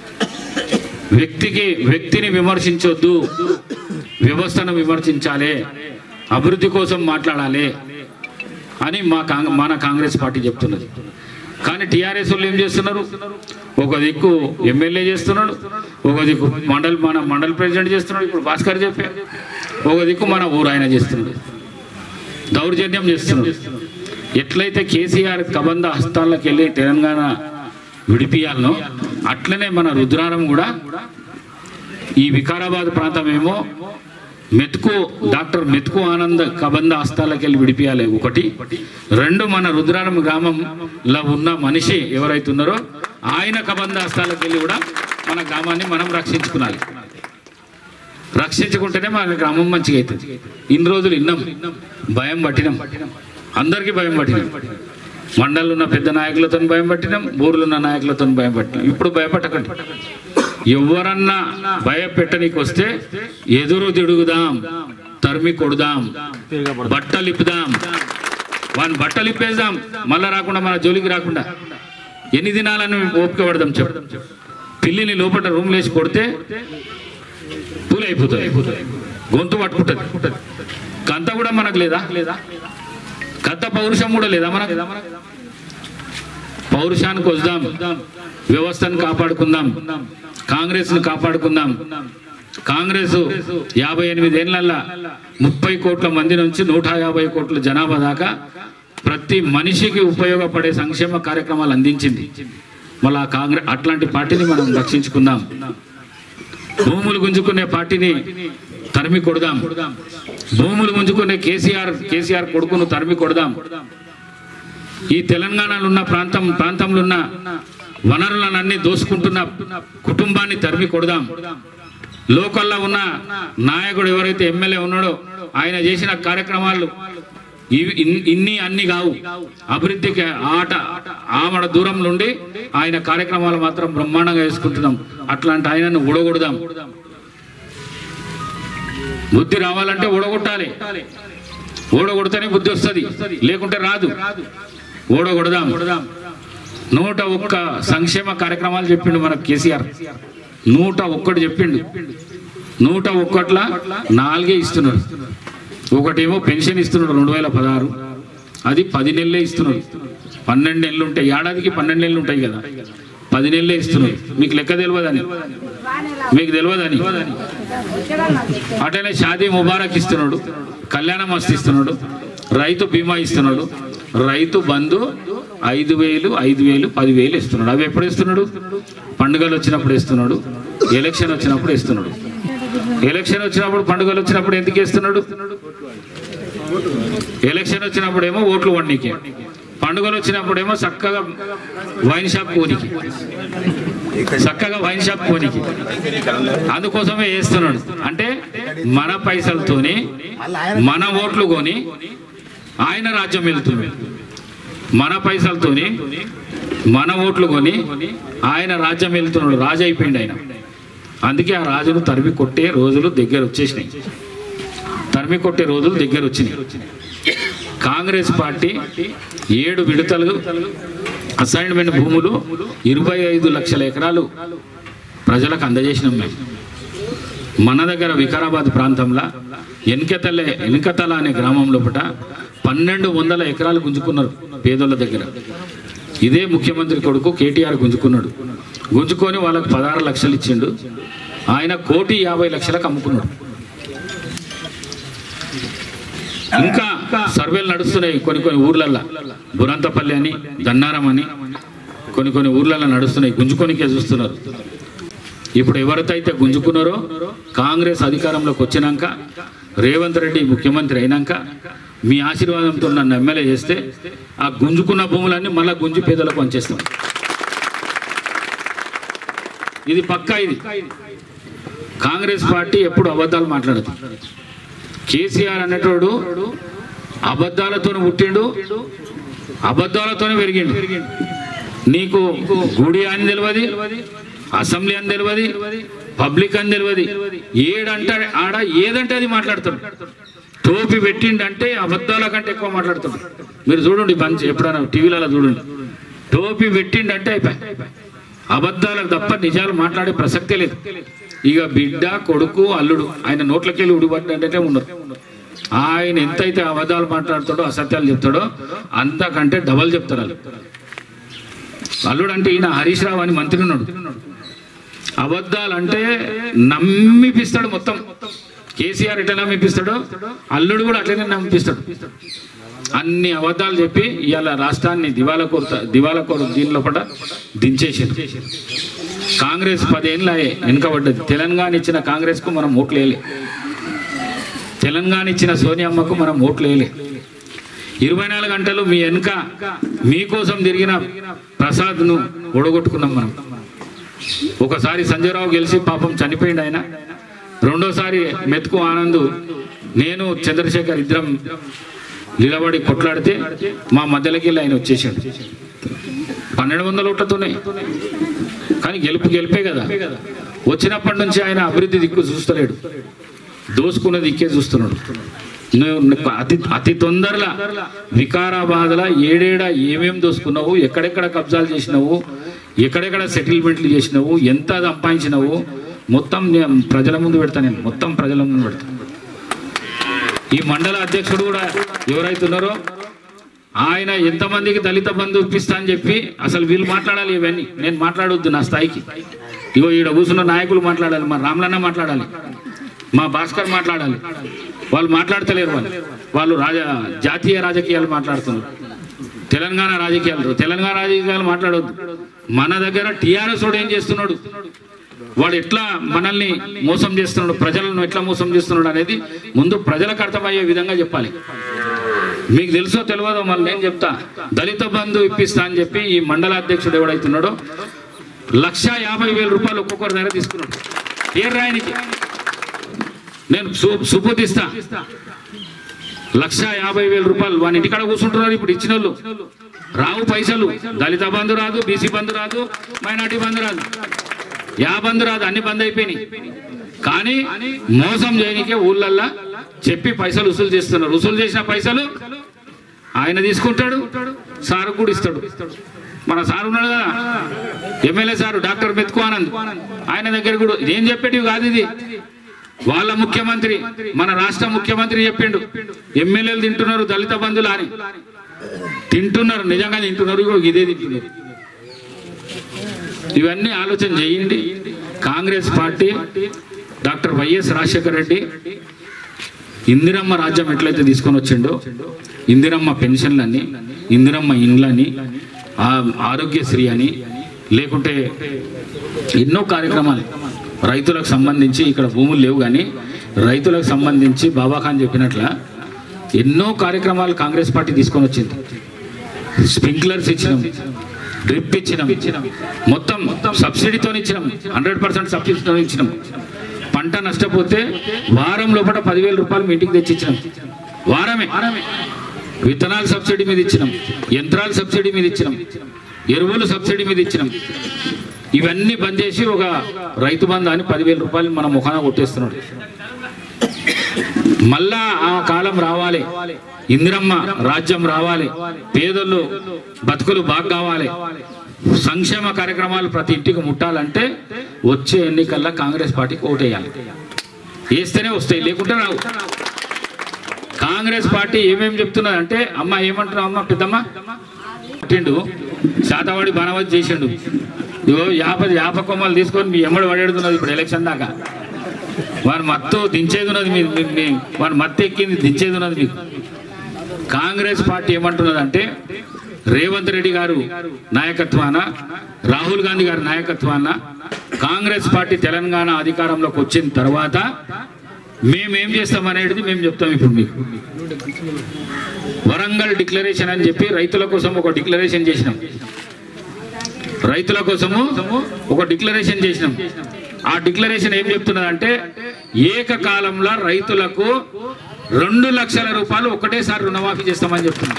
వ్యక్తికి వ్యక్తిని విమర్శించొద్దు వ్యవస్థను విమర్శించాలి అభివృద్ధి కోసం మాట్లాడాలి అని మా కాంగ్ మన కాంగ్రెస్ పార్టీ చెప్తున్నది కానీ టీఆర్ఎస్ వాళ్ళు ఏం చేస్తున్నారు ఒక దిక్కు ఎమ్మెల్యే చేస్తున్నాడు ఒక దిక్కు మండల్ మన మండల్ ప్రెసిడెంట్ చేస్తున్నాడు ఇప్పుడు భాస్కర్ చెప్పారు ఒక దిక్కు మన ఊరు ఆయన చేస్తున్నాడు దౌర్జన్యం చేస్తున్నాడు ఎట్లయితే కేసీఆర్ కబంధ హస్తాల్లోకి వెళ్ళి తెలంగాణ విడిపియాలనో అట్లనే మన రుద్రారం కూడా ఈ వికారాబాద్ ప్రాంతం ఏమో మెతుకు డాక్టర్ మెతుకు ఆనంద్ కబంధ హస్తాలకు వెళ్ళి విడిపియాలి ఒకటి రెండు మన రుద్రారం గ్రామంలో ఉన్న మనిషి ఎవరైతే ఉన్నారో ఆయన కబంధ హస్తాలకు వెళ్ళి కూడా మన గ్రామాన్ని మనం రక్షించుకునాలి రక్షించుకుంటేనే మన గ్రామం మంచిగా అవుతుంది ఇన్ని రోజులు ఇన్నాం భయం పట్టినాం అందరికీ భయం పట్టినాం మండలంలో ఉన్న పెద్ద నాయకులతో భయం పట్టినాం ఊర్లో ఉన్న నాయకులతో భయం పట్టినాం ఇప్పుడు భయపడకండి ఎవరన్నా భయపెట్టనికి వస్తే ఎదురు తిడుగుదాం తరిమి కొడుదాం బట్టలు ఇప్పుదాం వాని బట్టలు ఇప్పేద్దాం మళ్ళా రాకుండా మన జోలికి రాకుండా ఎన్ని దినాలని ఓపిక పడదాం చెప్పు పిల్లిని లోపల రూమ్ లేచి కొడితే పూలు అయిపోతుంది గొంతు పట్టుకుంటుంది కంత కూడా మనకు లేదా లేదా కంత పౌరుషం కూడా లేదా మనకు పౌరుషానికి వద్దాం వ్యవస్థను కాపాడుకుందాం కాంగ్రెస్ ని కాపాడుకుందాం కాంగ్రెస్ యాభై ఎనిమిది ఏళ్ళ ముప్పై కోట్ల మంది నుంచి నూట యాభై కోట్ల జనాభా దాకా ప్రతి మనిషికి ఉపయోగపడే సంక్షేమ కార్యక్రమాలు అందించింది మళ్ళీ ఆ కాంగ్రెస్ అట్లాంటి పార్టీని మనం రక్షించుకుందాం భూములు గుంజుకునే పార్టీని తరిమి కొడదాం భూములు గుంజుకునే కేసీఆర్ కేసీఆర్ కొడుకును తరిమి కొడదాం ఈ తెలంగాణలో ఉన్న ప్రాంతం ప్రాంతంలో ఉన్న వనరులనన్నీ దోసుకుంటున్న కుటుంబాన్ని తరిమి కొడదాం లోకల్లో ఉన్న నాయకుడు ఎవరైతే ఎమ్మెల్యే ఉన్నాడో ఆయన చేసిన కార్యక్రమాలు ఇవి ఇన్- ఇన్ని అన్ని కావు అభివృద్ధికి ఆట ఆమడ దూరం నుండి ఆయన కార్యక్రమాలు మాత్రం బ్రహ్మాండంగా వేసుకుంటున్నాం అట్లాంటి ఆయనను ఊడగొడదాం బుద్ధి రావాలంటే ఊడగొట్టాలి ఓడగొడితేనే బుద్ధి వస్తుంది లేకుంటే రాదు ఓడగొడదాం నూట ఒక్క సంక్షేమ కార్యక్రమాలు చెప్పిండు మనకు కేసీఆర్ నూట ఒక్కటి చెప్పిండు నూట ఒక్కట్ల నాలుగే ఇస్తున్నాడు ఒకటేమో పెన్షన్ ఇస్తున్నాడు రెండు వేల పదహారు అది పది నెలలే ఇస్తున్నాడు పన్నెండు నెలలు ఉంటాయి ఏడాదికి పన్నెండు నెలలు ఉంటాయి కదా పది నెలలే ఇస్తున్నాడు మీకు లెక్క తెలియదని మీకు తెలియదని అటనే షాదీ ముబారక్ ఇస్తున్నాడు కళ్యాణ మస్తు ఇస్తున్నాడు రైతు బీమా ఇస్తున్నాడు రైతు బంధు ఐదు వేలు ఐదు వేలు పదివేలు ఇస్తున్నాడు అవి ఎప్పుడు ఇస్తున్నాడు పండుగలు వచ్చినప్పుడు ఇస్తున్నాడు ఎలక్షన్ వచ్చినప్పుడు ఇస్తున్నాడు ఎలక్షన్ వచ్చినప్పుడు పండుగలు వచ్చినప్పుడు ఎందుకు ఇస్తున్నాడు ఎలక్షన్ వచ్చినప్పుడేమో ఓట్లు వండికి పండుగలు వచ్చినప్పుడేమో చక్కగా వైన్ షాప్ కోనికి చక్కగా వైన్ షాప్ కోనికి అందుకోసమే వేస్తున్నాడు అంటే మన పైసలతోని మన ఓట్లు కొని ఆయన రాజ్యం వెళ్తుంది మన పైసలతోని మన ఓట్లు కొని ఆయన రాజ్యం వెళ్తున్నాడు రాజు అయిపోయింది ఆయన అందుకే ఆ రాజును తరిమి కొట్టే రోజులు దగ్గర వచ్చేసినాయి తరిమి కొట్టే రోజులు దగ్గర వచ్చినాయి కాంగ్రెస్ పార్టీ ఏడు విడతలు అసైన్మెంట్ భూములు ఇరవై ఐదు లక్షల ఎకరాలు ప్రజలకు అందజేసినాం మేము మన దగ్గర వికారాబాద్ ప్రాంతంలో ఎన్కెతలే ఎన్కతల అనే గ్రామం లోపల పన్నెండు వందల ఎకరాలు గుంజుకున్నారు పేదోళ్ళ దగ్గర ఇదే ముఖ్యమంత్రి కొడుకు కేటీఆర్ గుంజుకున్నాడు గుంజుకొని వాళ్ళకి పదహారు లక్షలు ఇచ్చిండు ఆయన కోటి యాభై లక్షలకు అమ్ముకున్నాడు ఇంకా సర్వేలు నడుస్తున్నాయి కొన్ని కొన్ని ఊర్లల్లో బురంతపల్లి అని దన్నారం అని కొన్ని కొన్ని ఊర్లలో నడుస్తున్నాయి గుంజుకొనికే చూస్తున్నారు ఇప్పుడు ఎవరితో గుంజుకున్నారో కాంగ్రెస్ అధికారంలోకి వచ్చినాక రేవంత్ రెడ్డి ముఖ్యమంత్రి అయినాక మీ ఆశీర్వాదంతో నన్ను ఎమ్మెల్యే చేస్తే ఆ గుంజుకున్న భూములన్నీ మళ్ళా గుంజు పేదలకు పంచేస్తాం ఇది పక్కా ఇది కాంగ్రెస్ పార్టీ ఎప్పుడు అబద్ధాలు మాట్లాడదు కేసీఆర్ అనేటోడు అబద్ధాలతో పుట్టిండు అబద్ధాలతోనే పెరిగిండు నీకు గుడి అని తెలియదు అసెంబ్లీ అని తెలియదు పబ్లిక్ అని తెలియదు ఏడంటే ఆడ ఏదంటే అది మాట్లాడతాడు టోపీ పెట్టిండంటే అబద్ధాల కంటే ఎక్కువ మాట్లాడతాడు మీరు చూడండి మంచి ఎప్పుడైనా టీవీలలో చూడండి టోపీ పెట్టిండంటే అయిపోయి అబద్ధాలకు తప్ప నిజాలు మాట్లాడే ప్రసక్తే లేదు ఇక బిడ్డ కొడుకు అల్లుడు ఆయన నోట్లకెళ్ళి ఉడిపడ్డంటే ఉన్నారు ఆయన ఎంతైతే అబద్ధాలు మాట్లాడతాడో అసత్యాలు చెప్తాడో అంతకంటే డబల్ చెప్తారు వాళ్ళు అల్లుడు అంటే ఈయన హరీష్ రావు అని మంత్రి ఉన్నాడు అబద్ధాలు అంటే నమ్మిపిస్తాడు మొత్తం కేసీఆర్ ఎట్లా నమ్మిపిస్తాడో అల్లుడు కూడా అట్లనే నమ్మిపిస్తాడు అన్ని అబద్ధాలు చెప్పి ఇవాళ రాష్ట్రాన్ని దివాలా కోరుతా దివాలా కోరు దీని లోపల దించేసింది కాంగ్రెస్ పదేళ్ళ వెనుకబడ్డది తెలంగాణ ఇచ్చిన కాంగ్రెస్కు మనం ఓట్లు వేయలే తెలంగాణ ఇచ్చిన సోనియమ్మకు మనం ఓట్లు వేయలే ఇరవై నాలుగు గంటలు మీ వెనుక మీకోసం తిరిగిన ప్రసాద్ను ఓడగొట్టుకున్నాం మనం ఒకసారి సంజయరావు గెలిచి పాపం చనిపోయిండు ఆయన రెండోసారి మెతుకు ఆనంద్ నేను చంద్రశేఖర్ ఇద్దరం నిలబడి కొట్లాడితే మా మధ్యలోకి వెళ్ళి ఆయన వచ్చేసాడు పన్నెండు వందల ఓట్లతోనే కానీ గెలుపు గెలిపే కదా వచ్చినప్పటి నుంచి ఆయన అభివృద్ధి దిక్కు చూస్తలేడు దోసుకున్న దిక్కే చూస్తున్నాడు నువ్వు నీకు అతి అతి తొందరలా వికారాబాద్లో ఏడేడా ఏమేం దోసుకున్నావు ఎక్కడెక్కడ కబ్జాలు చేసినావు ఎక్కడెక్కడ సెటిల్మెంట్లు చేసినావు ఎంత సంపాదించినావు మొత్తం నేను ప్రజల ముందు పెడతా నేను మొత్తం ప్రజల ముందు పెడతా ఈ మండల అధ్యక్షుడు కూడా ఎవరైతే ఉన్నారో ఆయన ఎంతమందికి దళిత బంధు ఇప్పిస్తా అని చెప్పి అసలు వీళ్ళు మాట్లాడాలి ఇవన్నీ నేను మాట్లాడొద్దు నా స్థాయికి ఇగో ఈడ కూర్చున్న నాయకులు మాట్లాడాలి మా రామలన్న మాట్లాడాలి మా భాస్కర్ మాట్లాడాలి వాళ్ళు మాట్లాడతలేరు వాళ్ళు వాళ్ళు రాజా జాతీయ రాజకీయాలు మాట్లాడుతున్నారు తెలంగాణ రాజకీయాలు తెలంగాణ రాజకీయాలు మాట్లాడొద్దు మన దగ్గర టీఆర్ఎస్ వాడు ఏం చేస్తున్నాడు వాడు ఎట్లా మనల్ని మోసం చేస్తున్నాడు ప్రజలను ఎట్లా మోసం చేస్తున్నాడు అనేది ముందు ప్రజలకు అర్థమయ్యే విధంగా చెప్పాలి మీకు తెలుసో తెలియదో మళ్ళీ నేను చెప్తా దళిత బంధు ఇప్పిస్తా అని చెప్పి ఈ మండల అధ్యక్షుడు ఎవడైతున్నాడో లక్ష యాభై వేల రూపాయలు ఒక్కొక్కరి దగ్గర తీసుకున్నాడు పేరు రాయనికి నేను సు- సుబోధిస్తా లక్ష యాభై వేల రూపాయలు వాని ఇంటికాడ కూర్చుంటున్నారు ఇప్పుడు ఇచ్చిన వాళ్ళు రావు పైసలు దళిత బంధు రాదు బీసీ బంధు రాదు మైనార్టీ బంధు రాదు యా బంధు రాదు అన్ని బంద్ అయిపోయినాయి కానీ మోసం చేయనికే ఊళ్ళల్లా చెప్పి పైసలు వసూలు చేస్తున్నారు వసూలు చేసిన పైసలు ఆయన తీసుకుంటాడు సార్ కూడా ఇస్తాడు మన సార్ ఉన్నాడు కదా ఎమ్మెల్యే సారు డాక్టర్ మెతుకు ఆనంద్ ఆయన దగ్గర కూడా ఇదేం చెప్పేటివి కాదు ఇది వాళ్ళ ముఖ్యమంత్రి మన రాష్ట్ర ముఖ్యమంత్రి చెప్పిండు ఎమ్మెల్యేలు తింటున్నారు దళిత బంధులు అని తింటున్నారు నిజంగా తింటున్నారు ఇగో ఇదే తింటున్నారు ఇవన్నీ ఆలోచన చేయండి Congress party doctor Y S Rajasekhara Reddy Indiramma రాజ్యం ఎట్లయితే తీసుకొని వచ్చిండో ఇందిరమ్మ పెన్షన్లని ఇందిరమ్మ ఇండ్లని ఆ ఆరోగ్యశ్రీ అని లేకుంటే ఎన్నో కార్యక్రమాలు రైతులకు సంబంధించి ఇక్కడ భూములు లేవు కానీ రైతులకు సంబంధించి బాబాఖాన్ చెప్పినట్ల ఎన్నో కార్యక్రమాలు కాంగ్రెస్ పార్టీ తీసుకొని వచ్చింది స్ప్రింక్లర్స్ ఇచ్చినాం డ్రిప్ ఇచ్చినాం మొత్తం సబ్సిడీతో ఇచ్చినాం హండ్రెడ్ పర్సెంట్ సబ్సిడీతో ఇచ్చినాం పంట నష్టపోతే వారం లోపల పదివేల రూపాయలు మీ ఇంటికి తెచ్చి ఇచ్చినాం వారమే విత్తనాలు సబ్సిడీ మీద ఇచ్చినాం యంత్రాలు సబ్సిడీ మీద ఇచ్చినాం ఎరువులు సబ్సిడీ మీద ఇచ్చినాం ఇవన్నీ బంద్ చేసి ఒక రైతు బంధు అని పదివేల రూపాయలు మన ముఖాన కొట్టేస్తున్నాడు మళ్ళా ఆ కాలం రావాలి ఇందిరమ్మ రాజ్యం రావాలి పేదలు బతుకులు బాగా కావాలి సంక్షేమ కార్యక్రమాలు ప్రతి ఇంటికి ముట్టాలంటే వచ్చే ఎన్నికల్లో కాంగ్రెస్ పార్టీకి ఓటేయాలి వేస్తేనే వస్తాయి లేకుంటే రావు కాంగ్రెస్ పార్టీ ఏమేమి చెప్తున్నది అంటే అమ్మ ఏమంటున్నావు అమ్మ పెద్దమ్మ పుట్టిండు శాతవాడి బనవతి చేసిండు ఇగో యాప యాప కొమ్మలు తీసుకొని మీ ఎమ్మడి పడేడుతున్నది ఇప్పుడు ఎలక్షన్ దాకా వారి మత్తు దించేది ఉన్నది మీ మీ- మీ వారి మత్తు ఎక్కింది దించేది ఉన్నది మీకు కాంగ్రెస్ పార్టీ ఏమంటున్నదంటే రేవంత్ రెడ్డి గారు నాయకత్వాన రాహుల్ గాంధీ గారి నాయకత్వాన కాంగ్రెస్ పార్టీ తెలంగాణ అధికారంలోకి వచ్చిన తర్వాత మేమేం చేస్తాం అనేది మేము చెప్తాం ఇప్పుడు మీకు వరంగల్ డిక్లరేషన్ అని చెప్పి రైతుల కోసం ఒక డిక్లరేషన్ చేసినాం రైతుల కోసము ఒక డిక్లరేషన్ చేసినాం ఆ డిక్లరేషన్ ఏం చెప్తున్నదంటే ఏకకాలంలో రైతులకు రెండు లక్షల రూపాయలు ఒకటేసారి రుణమాఫీ చేస్తామని చెప్తున్నాం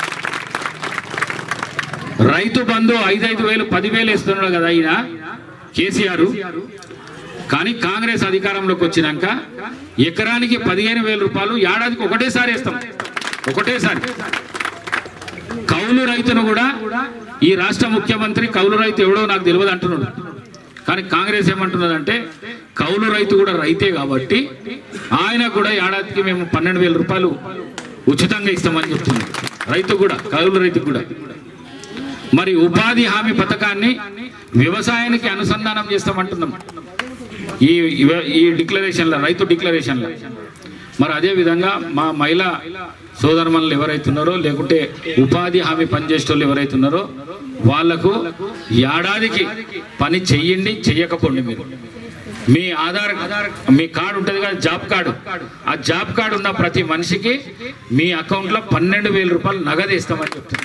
రైతు బంధు ఐదైదు వేలు పదివేలు ఇస్తున్నాడు కదా ఆయన కేసీఆర్ కానీ కాంగ్రెస్ అధికారంలోకి వచ్చినాక ఎకరానికి పదిహేను వేల రూపాయలు ఏడాదికి ఒకటేసారి వేస్తాం ఒకటేసారి కౌలు రైతును కూడా ఈ రాష్ట్ర ముఖ్యమంత్రి కౌలు రైతు ఎవడో నాకు తెలియదు అంటున్నాడు కానీ కాంగ్రెస్ ఏమంటున్నదంటే కౌలు రైతు కూడా రైతే కాబట్టి ఆయన కూడా ఏడాదికి మేము పన్నెండు వేల రూపాయలు ఉచితంగా ఇస్తామని చెప్తున్నాం రైతు కూడా కౌలు రైతు కూడా మరి ఉపాధి హామీ పథకాన్ని వ్యవసాయానికి అనుసంధానం చేస్తామంటున్నాం ఈ ఇవ- ఈ డిక్లరేషన్ల రైతు డిక్లరేషన్ల మరి అదే విధంగా మా మహిళా సోదరమణులు ఎవరైతున్నారో లేకుంటే ఉపాధి హామీ పనిచేసేటోళ్ళు ఎవరైతున్నారో వాళ్లకు ఏడాదికి పని చెయ్యండి చెయ్యకపోండి మీరు మీ ఆధార్ మీ కార్డు ఉంటుంది కదా జాబ్ కార్డు ఆ జాబ్ కార్డు ఉన్న ప్రతి మనిషికి మీ అకౌంట్లో పన్నెండు వేల రూపాయలు నగదు ఇస్తామని చెప్తున్నాం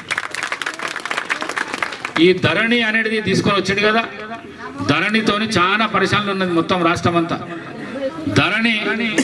ఈ ధరణి అనేది తీసుకొని వచ్చింది కదా ధరణితోని చాలా పరిశాలన ఉన్నది మొత్తం రాష్ట్రం అంతా ధరణి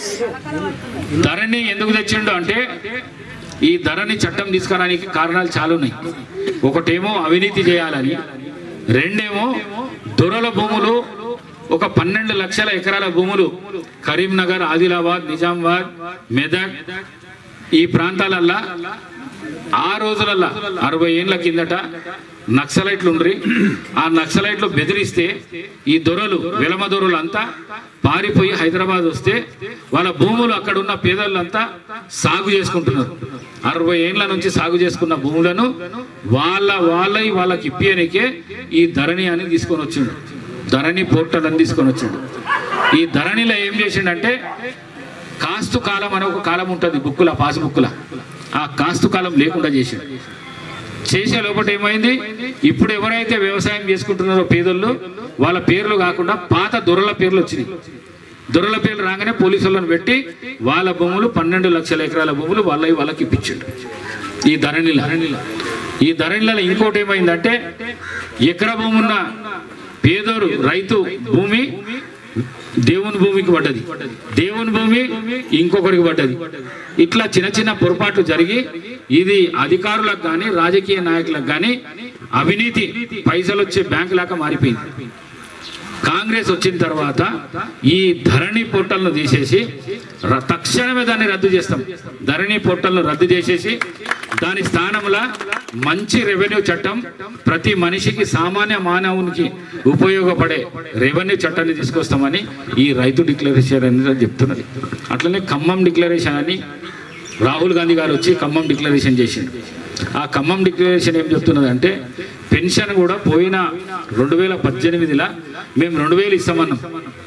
ధరణి ఎందుకు తెచ్చిండు అంటే ఈ ధరణి చట్టం తీసుకురానికి కారణాలు చాలా ఉన్నాయి ఒకటేమో అవినీతి చేయాలని రెండేమో దొరల భూములు ఒక పన్నెండు లక్షల ఎకరాల భూములు కరీంనగర్ ఆదిలాబాద్ నిజామాబాద్ మెదక్ ఈ ప్రాంతాలల్లా ఆ రోజులల్లా అరవై ఏళ్ళ కిందట నక్సలైట్లు ఉండ్రి ఆ నక్సలైట్లు బెదిరిస్తే ఈ దొరలు వెలమ దొరలు అంతా పారిపోయి హైదరాబాద్ వస్తే వాళ్ళ భూములు అక్కడ ఉన్న పేదలంతా సాగు చేసుకుంటున్నారు అరవై ఏండ్ల నుంచి సాగు చేసుకున్న భూములను వాళ్ళ వాళ్ళవి వాళ్ళకి ఇప్పియనికే ఈ ధరణి అని తీసుకొని వచ్చిండు ధరణి పోర్టల్ అని తీసుకొని వచ్చిండు ఈ ధరణిలో ఏం చేసిండంటే కాస్తు కాలం అనే ఒక కాలం ఉంటుంది బుక్కుల పాస్ బుక్కుల ఆ కాస్తు కాలం లేకుండా చేసిండు చేసే లోపల ఏమైంది ఇప్పుడు ఎవరైతే వ్యవసాయం చేసుకుంటున్నారో పేదోళ్ళు వాళ్ళ పేర్లు కాకుండా పాత దొరల పేర్లు వచ్చినాయి దొరల పేర్లు రాగానే పోలీసు వాళ్ళని పెట్టి వాళ్ళ భూములు పన్నెండు లక్షల ఎకరాల భూములు వాళ్ళవి వాళ్ళకి ఇప్పించాడు ఈ ధరణిల ఈ ధరణిలలో ఇంకోటి ఏమైందంటే ఎకర భూమి ఉన్న పేదోరు రైతు భూమి దేవుని భూమికి పడ్డది దేవుని భూమి ఇంకొకరికి పడ్డది ఇట్లా చిన్న చిన్న పొరపాట్లు జరిగి ఇది అధికారులకు కానీ రాజకీయ నాయకులకు కానీ అవినీతి పైసలు వచ్చే బ్యాంకు లాగా మారిపోయింది కాంగ్రెస్ వచ్చిన తర్వాత ఈ ధరణి పోర్టల్ను తీసేసి ర- తక్షణమే దాన్ని రద్దు చేస్తాం ధరణి పోర్టల్ను రద్దు చేసేసి దాని స్థానంలో మంచి రెవెన్యూ చట్టం ప్రతి మనిషికి సామాన్య మానవునికి ఉపయోగపడే రెవెన్యూ చట్టాన్ని తీసుకొస్తామని ఈ రైతు డిక్లరేషన్ అనేది చెప్తున్నది అట్లనే ఖమ్మం డిక్లరేషన్ అని రాహుల్ గాంధీ గారు వచ్చి ఖమ్మం డిక్లరేషన్ చేసిండు ఆ ఖమ్మం డిక్లరేషన్ ఏం చెప్తున్నది అంటే పెన్షన్ కూడా పోయిన రెండు వేల పద్దెనిమిదిలో మేము రెండు వేలు ఇస్తామన్నాం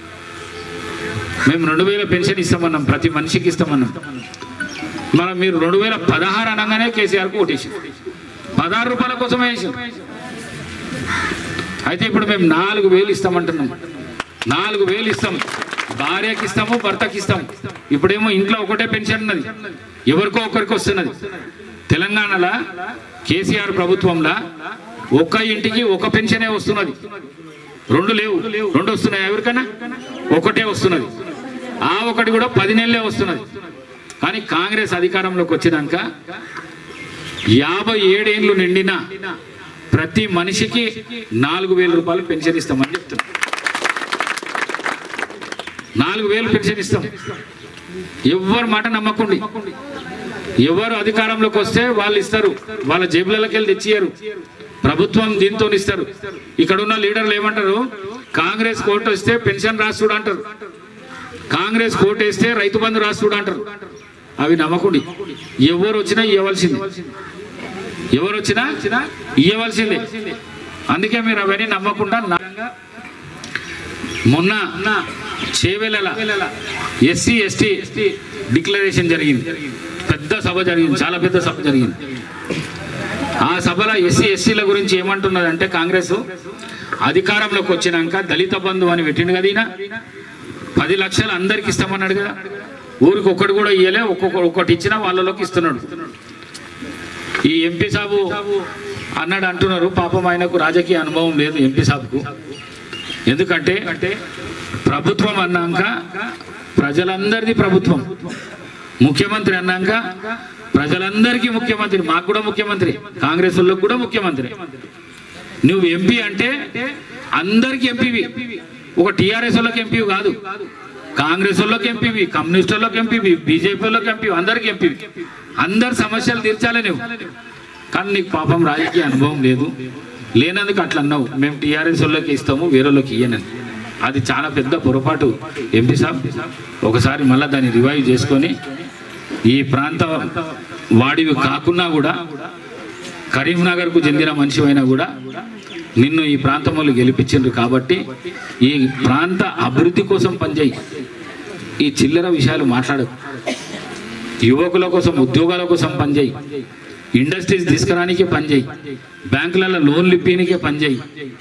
మేము రెండు వేల పెన్షన్ ఇస్తామన్నాం ప్రతి మనిషికి ఇస్తామన్నాం మనం మీరు రెండు వేల పదహారు అనగానే కేసీఆర్కు ఓటేసి పదహారు రూపాయల కోసమే వేసాం అయితే ఇప్పుడు మేము నాలుగు వేలు ఇస్తామంటున్నాం నాలుగు వేలు ఇస్తాం భార్యకి ఇస్తాము భర్తకి ఇస్తాం ఇప్పుడేమో ఇంట్లో ఒకటే పెన్షన్ ఉన్నది ఎవరికో ఒకరికి వస్తున్నది తెలంగాణలో కేసీఆర్ ప్రభుత్వంలో ఒక్క ఇంటికి ఒక పెన్షనే వస్తున్నది రెండు లేవు రెండు వస్తున్నాయి ఎవరికైనా ఒకటే వస్తున్నది ఆ ఒకటి కూడా పది నెలలే వస్తున్నది కానీ కాంగ్రెస్ అధికారంలోకి వచ్చినాక యాభై ఏడేళ్ళు నిండిన ప్రతి మనిషికి నాలుగు వేల రూపాయలు పెన్షన్ ఇస్తామని చెప్తున్నాం నాలుగు వేలు పెన్షన్ ఇస్తాం ఎవరు మాట నమ్మకండి ఎవరు అధికారంలోకి వస్తే వాళ్ళు ఇస్తారు వాళ్ళ జేబులకి వెళ్ళి తెచ్చియరు ప్రభుత్వం దీంతో ఇస్తారు ఇక్కడ ఉన్న లీడర్లు ఏమంటారు కాంగ్రెస్ కోర్టు వస్తే పెన్షన్ రాస్తుడు అంటారు కాంగ్రెస్ కోర్టు వేస్తే రైతు బంధు రాస్తుడు అంటారు అవి నమ్మకండి ఎవరు వచ్చినా ఇవ్వవలసింది ఎవరు వచ్చినా ఇవ్వవలసిందే అందుకే మీరు అవన్నీ నమ్మకుండా నా- మొన్న చేవెల ఎస్సీ ఎస్టీ డిక్లరేషన్ జరిగింది పెద్ద సభ జరిగింది చాలా పెద్ద సభ జరిగింది ఆ సభలో ఎస్సీ ఎస్సీల గురించి ఏమంటున్నదంటే కాంగ్రెస్ అధికారంలోకి వచ్చినాక దళిత బంధు అని పెట్టిండు కదా ఈయన పది లక్షలు అందరికి ఇస్తామన్నాడు కదా ఊరికి ఒక్కటి కూడా ఇయ్యలే ఒక్కొక్క ఒక్కటి ఇచ్చినా వాళ్ళలోకి ఇస్తున్నాడు ఈ ఎంపీ సాబు అన్నాడు అంటున్నారు పాపం ఆయనకు రాజకీయ అనుభవం లేదు ఎంపీ సాబుకు ఎందుకంటే ప్రభుత్వం అన్నాక ప్రజలందరిది ప్రభుత్వం ముఖ్యమంత్రి అన్నాక ప్రజలందరికీ ముఖ్యమంత్రి మాకు కూడా ముఖ్యమంత్రి కాంగ్రెస్ వాళ్ళకు కూడా ముఖ్యమంత్రి నువ్వు ఎంపీ అంటే అందరికి ఎంపీవి ఒక టీఆర్ఎస్ వాళ్ళకి ఎంపీ కాదు కాంగ్రెస్ వాళ్ళకి ఎంపీవి కమ్యూనిస్ట్ వాళ్ళకి ఎంపీవి బీజేపీ వాళ్ళకి ఎంపీ అందరికి ఎంపీవి అందరి సమస్యలు తీర్చాలి నువ్వు కానీ నీకు పాపం రాజకీయ అనుభవం లేదు లేనందుకు అట్లా అన్నావు మేము టీఆర్ఎస్ వాళ్ళకి ఇస్తాము వేరే వాళ్ళకి ఇయ్యనని అది చాలా పెద్ద పొరపాటు ఎంపీ సాబ్ ఒకసారి మళ్ళీ దాన్ని రివైవ్ చేసుకొని ఈ ప్రాంత వాడివి కాకున్నా కూడా కరీంనగర్కు చెందిన మనిషి అయినా కూడా నిన్ను ఈ ప్రాంతం వాళ్ళు గెలిపించిండ్రు కాబట్టి ఈ ప్రాంత అభివృద్ధి కోసం పనిచేయి ఈ చిల్లర విషయాలు మాట్లాడకు యువకుల కోసం ఉద్యోగాల కోసం పనిచేయి ఇండస్ట్రీస్ తీసుకురానికే పనిచేయి బ్యాంకులలో లోన్లు ఇప్పీనికే పనిచేయి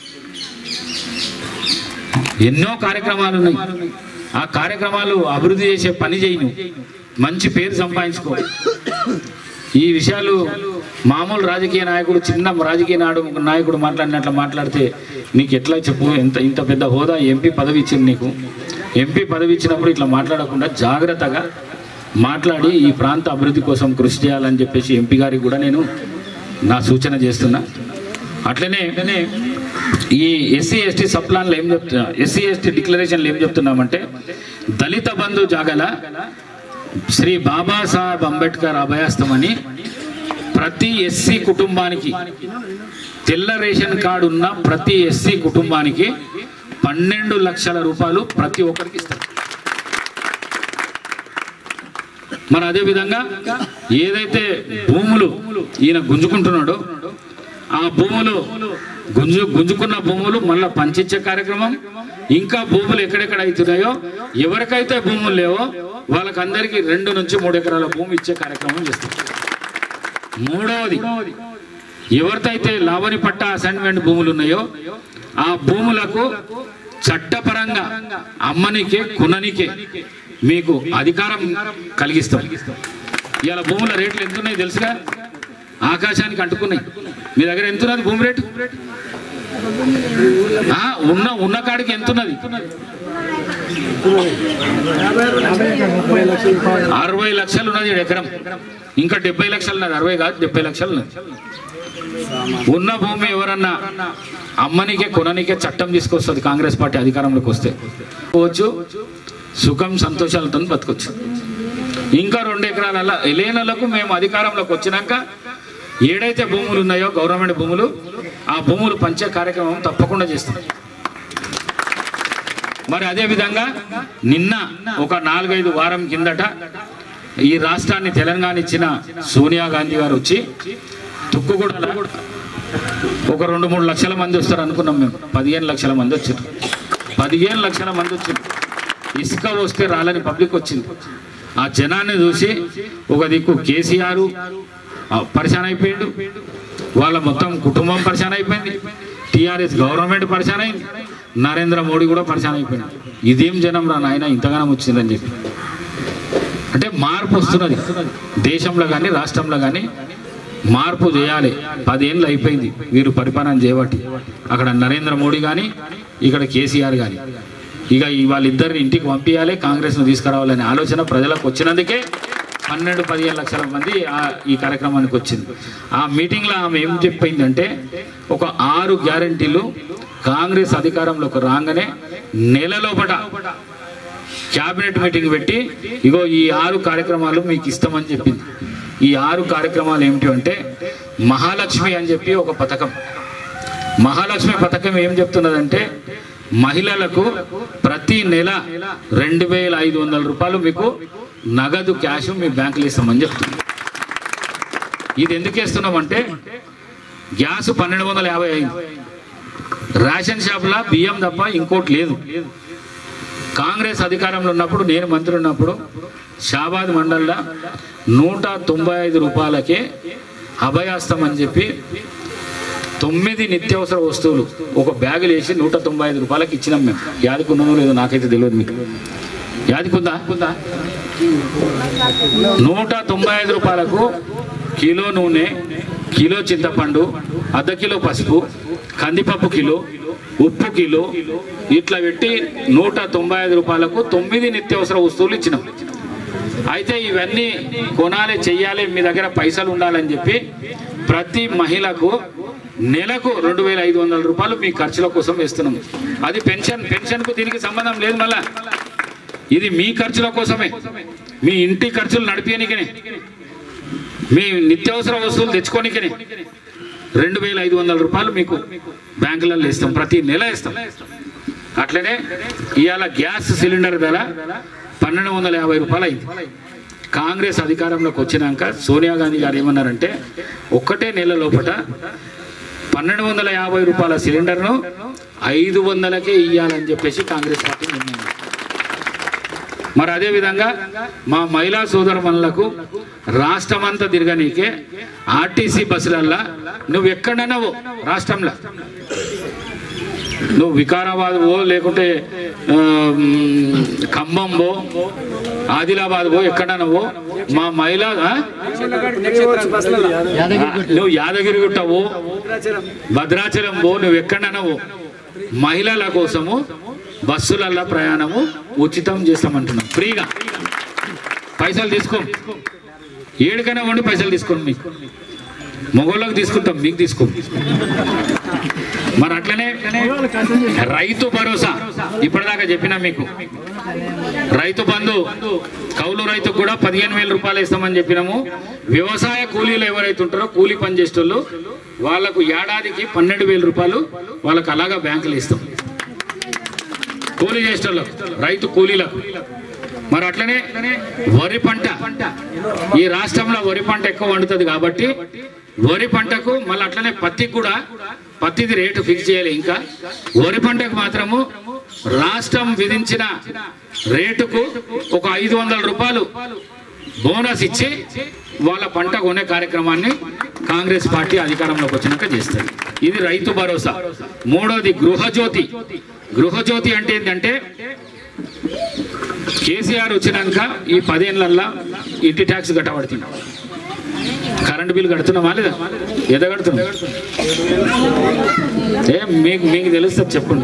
ఎన్నో కార్యక్రమాలు ఉన్నాయి ఆ కార్యక్రమాలు అభివృద్ధి చేసే పని చేయి నువ్వు మంచి పేరు సంపాదించుకో ఈ విషయాలు మామూలు రాజకీయ నాయకుడు చిన్న రాజకీయ నాడు నాయకుడు మాట్లాడినట్లు మాట్లాడితే నీకు ఎట్లా చెప్పు ఎంత ఇంత పెద్ద హోదా ఎంపీ పదవి ఇచ్చింది నీకు ఎంపీ పదవి ఇచ్చినప్పుడు ఇట్లా మాట్లాడకుండా జాగ్రత్తగా మాట్లాడి ఈ ప్రాంత అభివృద్ధి కోసం కృషి చేయాలని చెప్పేసి ఎంపీ గారికి కూడా నేను నా సూచన చేస్తున్నా అట్లనే ఈ ఎస్సీ ఎస్టీ సప్లాన్లు ఏం చెప్తున్నా ఎస్సీ ఎస్టీ డిక్లరేషన్లు ఏం చెప్తున్నామంటే దళిత బంధు జాగల శ్రీ బాబాసాహెబ్ అంబేద్కర్ అభయాస్తమని ప్రతి ఎస్సీ కుటుంబానికి తెల్ల రేషన్ కార్డు ఉన్న ప్రతి ఎస్సీ కుటుంబానికి పన్నెండు లక్షల రూపాయలు ప్రతి ఒక్కరికి ఇస్తారు మరి అదే విధంగా ఏదైతే భూములు ఈయన గుంజుకుంటున్నాడో ఆ భూములు గుంజు గుంజుకున్న భూములు మళ్ళా పంచిచ్చే కార్యక్రమం ఇంకా భూములు ఎక్కడెక్కడ అవుతున్నాయో ఎవరికైతే భూములు లేవో వాళ్ళకందరికీ రెండు నుంచి మూడు ఎకరాల భూమి ఇచ్చే కార్యక్రమం చేస్తారు మూడవది ఎవరికైతే లావణి పట్ట అసైన్మెంట్ భూములు ఉన్నాయో ఆ భూములకు చట్టపరంగా అమ్మనికే కొననికే మీకు అధికారం కలిగిస్తాం ఇవాళ భూముల రేట్లు ఎంత ఉన్నాయి తెలుసుగా ఆకాశానికి అంటుకున్నాయి మీ దగ్గర ఎంత ఉన్నది భూమి రేటు ఆ, ఉన్న ఉన్న కాడికి ఎంత ఉన్నది అరవై లక్షలు ఉన్నది ఈడ ఎకరం ఇంకా డెబ్బై లక్షలు ఉన్నది అరవై కాదు డెబ్బై లక్షలు ఉన్నది ఉన్న భూమి ఎవరన్నా అమ్మనికే కొననికే చట్టం తీసుకొస్తుంది కాంగ్రెస్ పార్టీ అధికారంలోకి వస్తే పోవచ్చు సుఖం సంతోషాలతో బతకొచ్చు ఇంకా రెండు ఎకరాల లేనలకు మేము అధికారంలోకి వచ్చినాక ఏడైతే భూములు ఉన్నాయో గవర్నమెంట్ భూములు ఆ భూములు పంచే కార్యక్రమం తప్పకుండా చేస్తాం మరి అదే విధంగా నిన్న ఒక నాలుగైదు వారం కిందట ఈ రాష్ట్రాన్ని తెలంగాణ ఇచ్చిన సోనియా గాంధీ గారు వచ్చి తుక్కుగూడలో ఒక రెండు మూడు లక్షల మంది వస్తారు అనుకున్నాం మేము పదిహేను లక్షల మంది వచ్చారు పదిహేను లక్షల మంది వచ్చారు ఇసుక వస్తే రాలని పబ్లిక్ వచ్చింది ఆ జనాన్ని చూసి ఒక దిక్కు కేసీఆర్ పరిశాన్ అయిపోయిండు వాళ్ళ మొత్తం కుటుంబం పరిశాన్ అయిపోయింది టీఆర్ఎస్ గవర్నమెంట్ పరిశాన్ అయింది నరేంద్ర మోడీ కూడా పరిశాన్ అయిపోయింది ఇదేం జనం రా నాయన ఇంతగానం వచ్చిందని చెప్పి అంటే మార్పు వస్తున్నది దేశంలో కానీ రాష్ట్రంలో కానీ మార్పు చేయాలి పదేళ్ళు అయిపోయింది వీరు పరిపాలన చేయబట్టి అక్కడ నరేంద్ర మోడీ కానీ ఇక్కడ కేసీఆర్ కానీ ఇక ఈ వాళ్ళిద్దరిని ఇంటికి పంపించాలి కాంగ్రెస్ను తీసుకురావాలనే ఆలోచన ప్రజలకు వచ్చినందుకే పన్నెండు పదిహేను లక్షల మంది ఆ- ఈ కార్యక్రమానికి వచ్చింది ఆ మీటింగ్లో ఆమె ఏం చెప్పిందంటే ఒక ఆరు గ్యారంటీలు కాంగ్రెస్ అధికారంలోకి రాగానే నెల లోపట క్యాబినెట్ మీటింగ్ పెట్టి ఇగో ఈ ఆరు కార్యక్రమాలు మీకు ఇస్తామని చెప్పింది ఈ ఆరు కార్యక్రమాలు ఏమిటి అంటే మహాలక్ష్మి అని చెప్పి ఒక పథకం మహాలక్ష్మి పథకం ఏం చెప్తున్నదంటే మహిళలకు ప్రతి నెల రెండు వేల ఐదు వందల రూపాయలు మీకు నగదు క్యాష్ మీ బ్యాంకులో ఇస్తామని చెప్తుంది ఇది ఎందుకు వేస్తున్నామంటే గ్యాస్ పన్నెండు వందల యాభై అయింది రేషన్ షాప్లో బియ్యం తప్ప ఇంకోటి లేదు కాంగ్రెస్ అధికారంలో ఉన్నప్పుడు నేను మంత్రి ఉన్నప్పుడు షాబాద్ మండల్లో నూట తొంభై ఐదు రూపాయలకే అభయాస్తం అని చెప్పి తొమ్మిది నిత్యావసర వస్తువులు ఒక బ్యాగులు వేసి నూట తొంభై ఐదు రూపాయలకి ఇచ్చినాం మేము యాదికున్నామో లేదో నాకైతే తెలియదు మీకు యాదికుందా నూట తొంభై ఐదు రూపాయలకు కిలో నూనె కిలో చింతపండు అర్ధ కిలో పసుపు కందిపప్పు కిలో ఉప్పు కిలో ఇట్లా పెట్టి నూట తొంభై ఐదు రూపాయలకు తొమ్మిది నిత్యావసర వస్తువులు ఇచ్చినాం అయితే ఇవన్నీ కొనాలి చెయ్యాలి మీ దగ్గర పైసలు ఉండాలని చెప్పి ప్రతి మహిళకు నెలకు రెండు వేల ఐదు వందల రూపాయలు మీ ఖర్చుల కోసం వేస్తున్నాం అది పెన్షన్ పెన్షన్కు దీనికి సంబంధం లేదు మళ్ళా ఇది మీ ఖర్చుల కోసమే మీ ఇంటి ఖర్చులు నడిపేనికనే మీ నిత్యావసర వస్తువులు తెచ్చుకోనికనే రెండు వేల ఐదు వందల రూపాయలు మీకు బ్యాంకులలో ఇస్తాం ప్రతి నెల ఇస్తాం అట్లనే ఇవాళ గ్యాస్ సిలిండర్ ధర పన్నెండు వందల యాభై రూపాయలు అయింది కాంగ్రెస్ అధికారంలోకి వచ్చినాక సోనియా గాంధీ గారు ఏమన్నారంటే ఒక్కటే నెల లోపట పన్నెండు వందల యాభై రూపాయల సిలిండర్ను ఐదు వందలకే ఇయ్యాలని చెప్పేసి కాంగ్రెస్ పార్టీ నిర్ణయం మరి అదే విధంగా మా మహిళా సోదరులకు రాష్ట్రమంతా తిరగనీకే ఆర్టీసీ బస్సులల్లా నువ్వు ఎక్కడన్నావు రాష్ట్రంలో నువ్వు వికారాబాద్ పో లేకుంటే ఆ, మ్, ఖమ్మం పో ఆదిలాబాద్ పో ఎక్కడన్నా పో మా మహిళ ఆ? నువ్వు యాదగిరిగుట్ట పో భద్రాచలం పో నువ్వు ఎక్కడన్నా పో మహిళల కోసము బస్సులల్లో ప్రయాణము ఉచితం చేస్తామంటున్నాం ఫ్రీగా పైసలు తీసుకో ఏడుకైనా వండి పైసలు తీసుకోండి మీకు మగవాళ్ళకి తీసుకుంటాం మీకు తీసుకో మరి అట్లనే రైతు భరోసా ఇప్పటిదాకా చెప్పినా మీకు రైతు బంధు కౌలు రైతుకు కూడా పదిహేను వేల రూపాయలు ఇస్తామని చెప్పినాము వ్యవసాయ కూలీలు ఎవరైతే ఉంటారో కూలీ పని చేసేటోళ్ళు వాళ్ళకు ఏడాదికి పన్నెండు వేల రూపాయలు వాళ్ళకు అలాగా బ్యాంకులు ఇస్తాం కూలీ చేసేటోళ్ళకు రైతు కూలీలకు మరి అట్లనే వరి పంట ఈ రాష్ట్రంలో వరి పంట ఎక్కువ వండుతుంది కాబట్టి వరి పంటకు మళ్ళీ అట్లనే పత్తికి కూడా పత్తిది రేటు ఫిక్స్ చేయాలి ఇంకా వరి పంటకు మాత్రము రాష్ట్రం విధించిన రేటుకు ఒక ఐదు వందల రూపాయలు బోనస్ ఇచ్చి వాళ్ళ పంట కొనే కార్యక్రమాన్ని కాంగ్రెస్ పార్టీ అధికారంలోకి వచ్చినాక చేస్తుంది ఇది రైతు భరోసా మూడోది గృహజ్యోతి గృహజ్యోతి అంటే ఏంటంటే కేసీఆర్ వచ్చినాక ఈ పదేళ్ళల్లా ఇంటి ట్యాక్స్ కట్టబడుతుంది కరెంటు బిల్ కడుతున్నామా లేదా ఎద కడుతున్నాం ఏ మీకు మీకు తెలుస్తుంది చెప్పండి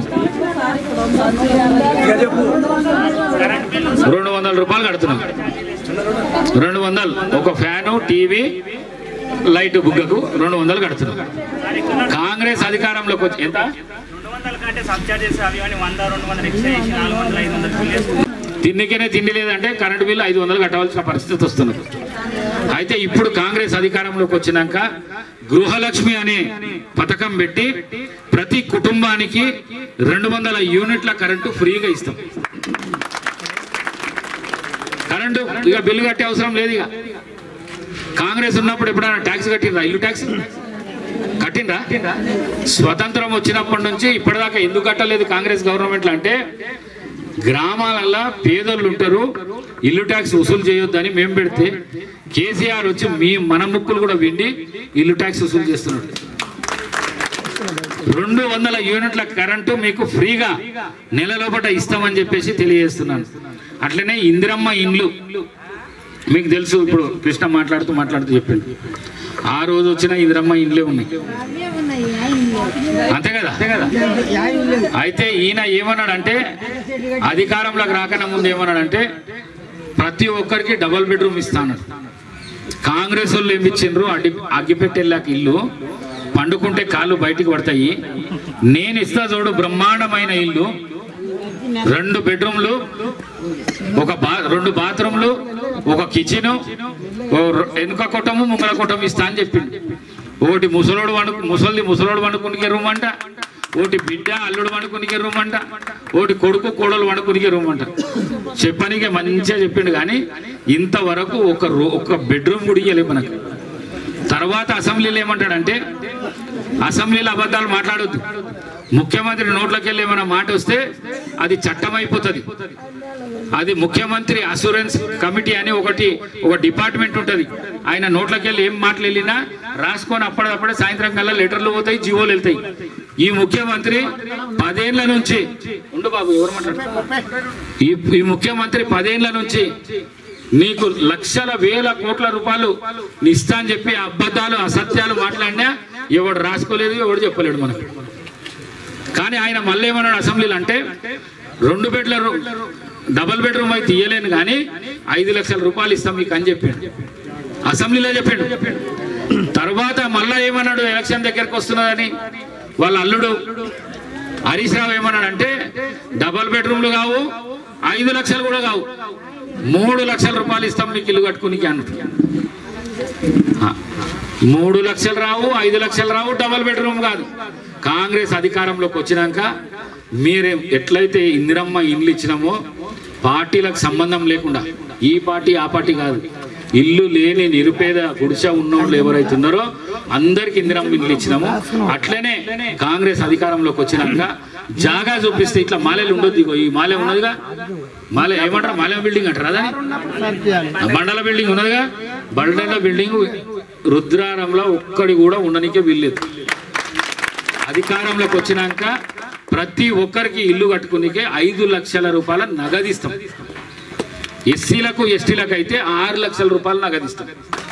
ఇక చెప్పు రెండు వందల రూపాయలు కడుతున్నాం రెండు వందలు ఒక ఫ్యాను టీవీ లైట్ బుగ్గకు రెండు వందలు కడుతున్నాం కాంగ్రెస్ అధికారంలోకి వచ్చి ఎంత రెండు వందల కంటే సబ్చార్జెస్ అవి అని వంద రెండు వందలు ఎక్స్ట్రా చేసి నాలుగు వందలు ఐదు వందలు బిల్ వేసుకుంటారు తిండికనే తిండి లేదంటే కరెంటు బిల్లు ఐదు వందలు కట్టవలసిన పరిస్థితి వస్తున్నది అయితే ఇప్పుడు కాంగ్రెస్ అధికారంలోకి వచ్చినాక గృహలక్ష్మి అనే పథకం పెట్టి ప్రతి కుటుంబానికి రెండు వందల యూనిట్ల కరెంటు ఫ్రీగా ఇస్తాం కరెంటు ఇక బిల్లు కట్టే అవసరం లేదు ఇక కాంగ్రెస్ ఉన్నప్పుడు ఎప్పుడైనా ట్యాక్స్ కట్టిండ్రా ఇల్లు ట్యాక్స్ కట్టిండ్రా స్వతంత్రం వచ్చినప్పటి నుంచి ఇప్పటిదాకా ఎందుకు కట్టలేదు కాంగ్రెస్ గవర్నమెంట్లో అంటే గ్రామాలల్లో పేదోళ్ళు ఉంటారు ఇల్లు ట్యాక్స్ వసూలు చేయొద్దని మేము పెడితే కేసీఆర్ వచ్చి మీ మన ముక్కులు కూడా విండి ఇల్లు ట్యాక్స్ వసూలు చేస్తున్నాడు రెండు వందల యూనిట్ల కరెంటు మీకు ఫ్రీగా నెల లోపల ఇస్తామని చెప్పేసి తెలియజేస్తున్నాను అట్లనే ఇందిరమ్మ ఇండ్లు మీకు తెలుసు ఇప్పుడు కృష్ణ మాట్లాడుతూ మాట్లాడుతూ చెప్పిండు ఆ రోజు వచ్చిన ఇందిరమ్మ ఇండ్లే ఉన్నాయి అంతే కదా అంతే కదా అయితే ఈయన ఏమన్నాడంటే అధికారంలోకి రాకన్నా ముందు ఏమన్నాడంటే ప్రతి ఒక్కరికి డబుల్ బెడ్రూమ్ ఇస్తాను కాంగ్రెస్ వాళ్ళు ఏమి ఇచ్చిండ్రు అడ్డి అగ్గిపెట్టి వెళ్ళాక ఇల్లు పండుకుంటే కాళ్ళు బయటికి పడతాయి నేను ఇస్తా చూడు బ్రహ్మాండమైన ఇల్లు రెండు బెడ్రూమ్లు ఒక బా రెండు బాత్రూమ్లు ఒక కిచెన్ వెనుక కొట్టము ముంగల కొట్టము ఇస్తా అని చెప్పిండు ఒకటి ముసలోడు వండు ముసలిది ముసలోడు వండుకునికే రూమ్ అంట ఒకటి బిడ్డ అల్లుడు వండుకునికే రూమ్ అంట ఒకటి కొడుకు కోడలు వండుకునికే రూమ్ అంట చెప్పనికే మంచిగా చెప్పిండు కానీ ఇంతవరకు ఒక రూ ఒక బెడ్రూమ్ కూడా ఇయ్యలేదు మనకు తర్వాత అసెంబ్లీలో ఏమంటాడంటే అసెంబ్లీలో అబద్ధాలు మాట్లాడొద్దు ముఖ్యమంత్రి నోట్లోకి వెళ్ళి ఏమైనా మాట వస్తే అది చట్టం అయిపోతుంది అది ముఖ్యమంత్రి అసూరెన్స్ కమిటీ అని ఒకటి ఒక డిపార్ట్మెంట్ ఉంటుంది ఆయన నోట్లోకి వెళ్ళి ఏం మాటలు వెళ్ళినా రాసుకొని అప్పటికప్పుడే సాయంత్రం కల్లా లెటర్లు పోతాయి జీవోలు వెళ్తాయి ఈ ముఖ్యమంత్రి పదేళ్ల నుంచి ఉండు బాబు ఎవరు మాట్లాడుతున్నారు ఈ ఈ ముఖ్యమంత్రి పదేళ్ల నుంచి నీకు లక్షల వేల కోట్ల రూపాయలు నీ ఇస్తా అని చెప్పి అబద్ధాలు అసత్యాలు మాట్లాడినా ఎవడు రాసుకోలేదు ఎవడు చెప్పలేడు మనకు కానీ ఆయన మళ్ళీ ఏమన్నాడు అసెంబ్లీలో అంటే రెండు బెడ్ల రూ- డబల్ బెడ్రూమ్ అయితే ఇయ్యలేను కానీ ఐదు లక్షల రూపాయలు ఇస్తాం మీకు అని చెప్పాడు అసెంబ్లీలో చెప్పాడు తర్వాత మళ్ళా ఏమన్నాడు ఎలక్షన్ దగ్గరకు వస్తున్నదని వాళ్ళ అల్లుడు హరీష్ రావు ఏమన్నాడు అంటే డబల్ బెడ్రూమ్లు కావు ఐదు లక్షలు కూడా కావు మూడు లక్షల రూపాయలు ఇస్తాం మీకు ఇల్లు కట్టుకునికి అన్నట్టు ఆ, మూడు లక్షలు రావు ఐదు లక్షలు రావు డబల్ బెడ్రూమ్ కాదు కాంగ్రెస్ అధికారంలోకి వచ్చినాక మీరు ఎట్లయితే ఇందిరమ్మ ఇండ్లు ఇచ్చినామో పార్టీలకు సంబంధం లేకుండా ఈ పార్టీ ఆ పార్టీ కాదు ఇల్లు లేని నిరుపేద గుడిసె ఉన్నోళ్ళు ఎవరైతే ఉన్నారో అందరికి ఇందిరమ్మ ఇండ్లు ఇచ్చినాము అట్లనే కాంగ్రెస్ అధికారంలోకి వచ్చినాక జాగా చూపిస్తే ఇట్లా మాలేలు ఉండొద్దు ఇగో ఈ మాలే ఉన్నదిగా మాలే ఏమంటారు మాలే బిల్డింగ్ అంటారు అదా బండల బిల్డింగ్ ఉన్నదిగా బండల బిల్డింగ్ రుద్రారంలో ఒక్కడి కూడా ఉండనికే వీల్లేదు అధికారంలోకి వచ్చినాక ప్రతి ఒక్కరికి ఇల్లు కట్టుకునికే ఐదు లక్షల రూపాయల నగదిస్తాం ఎస్సీలకు ఎస్టీలకు అయితే ఆరు లక్షల రూపాయలు నగదిస్తాం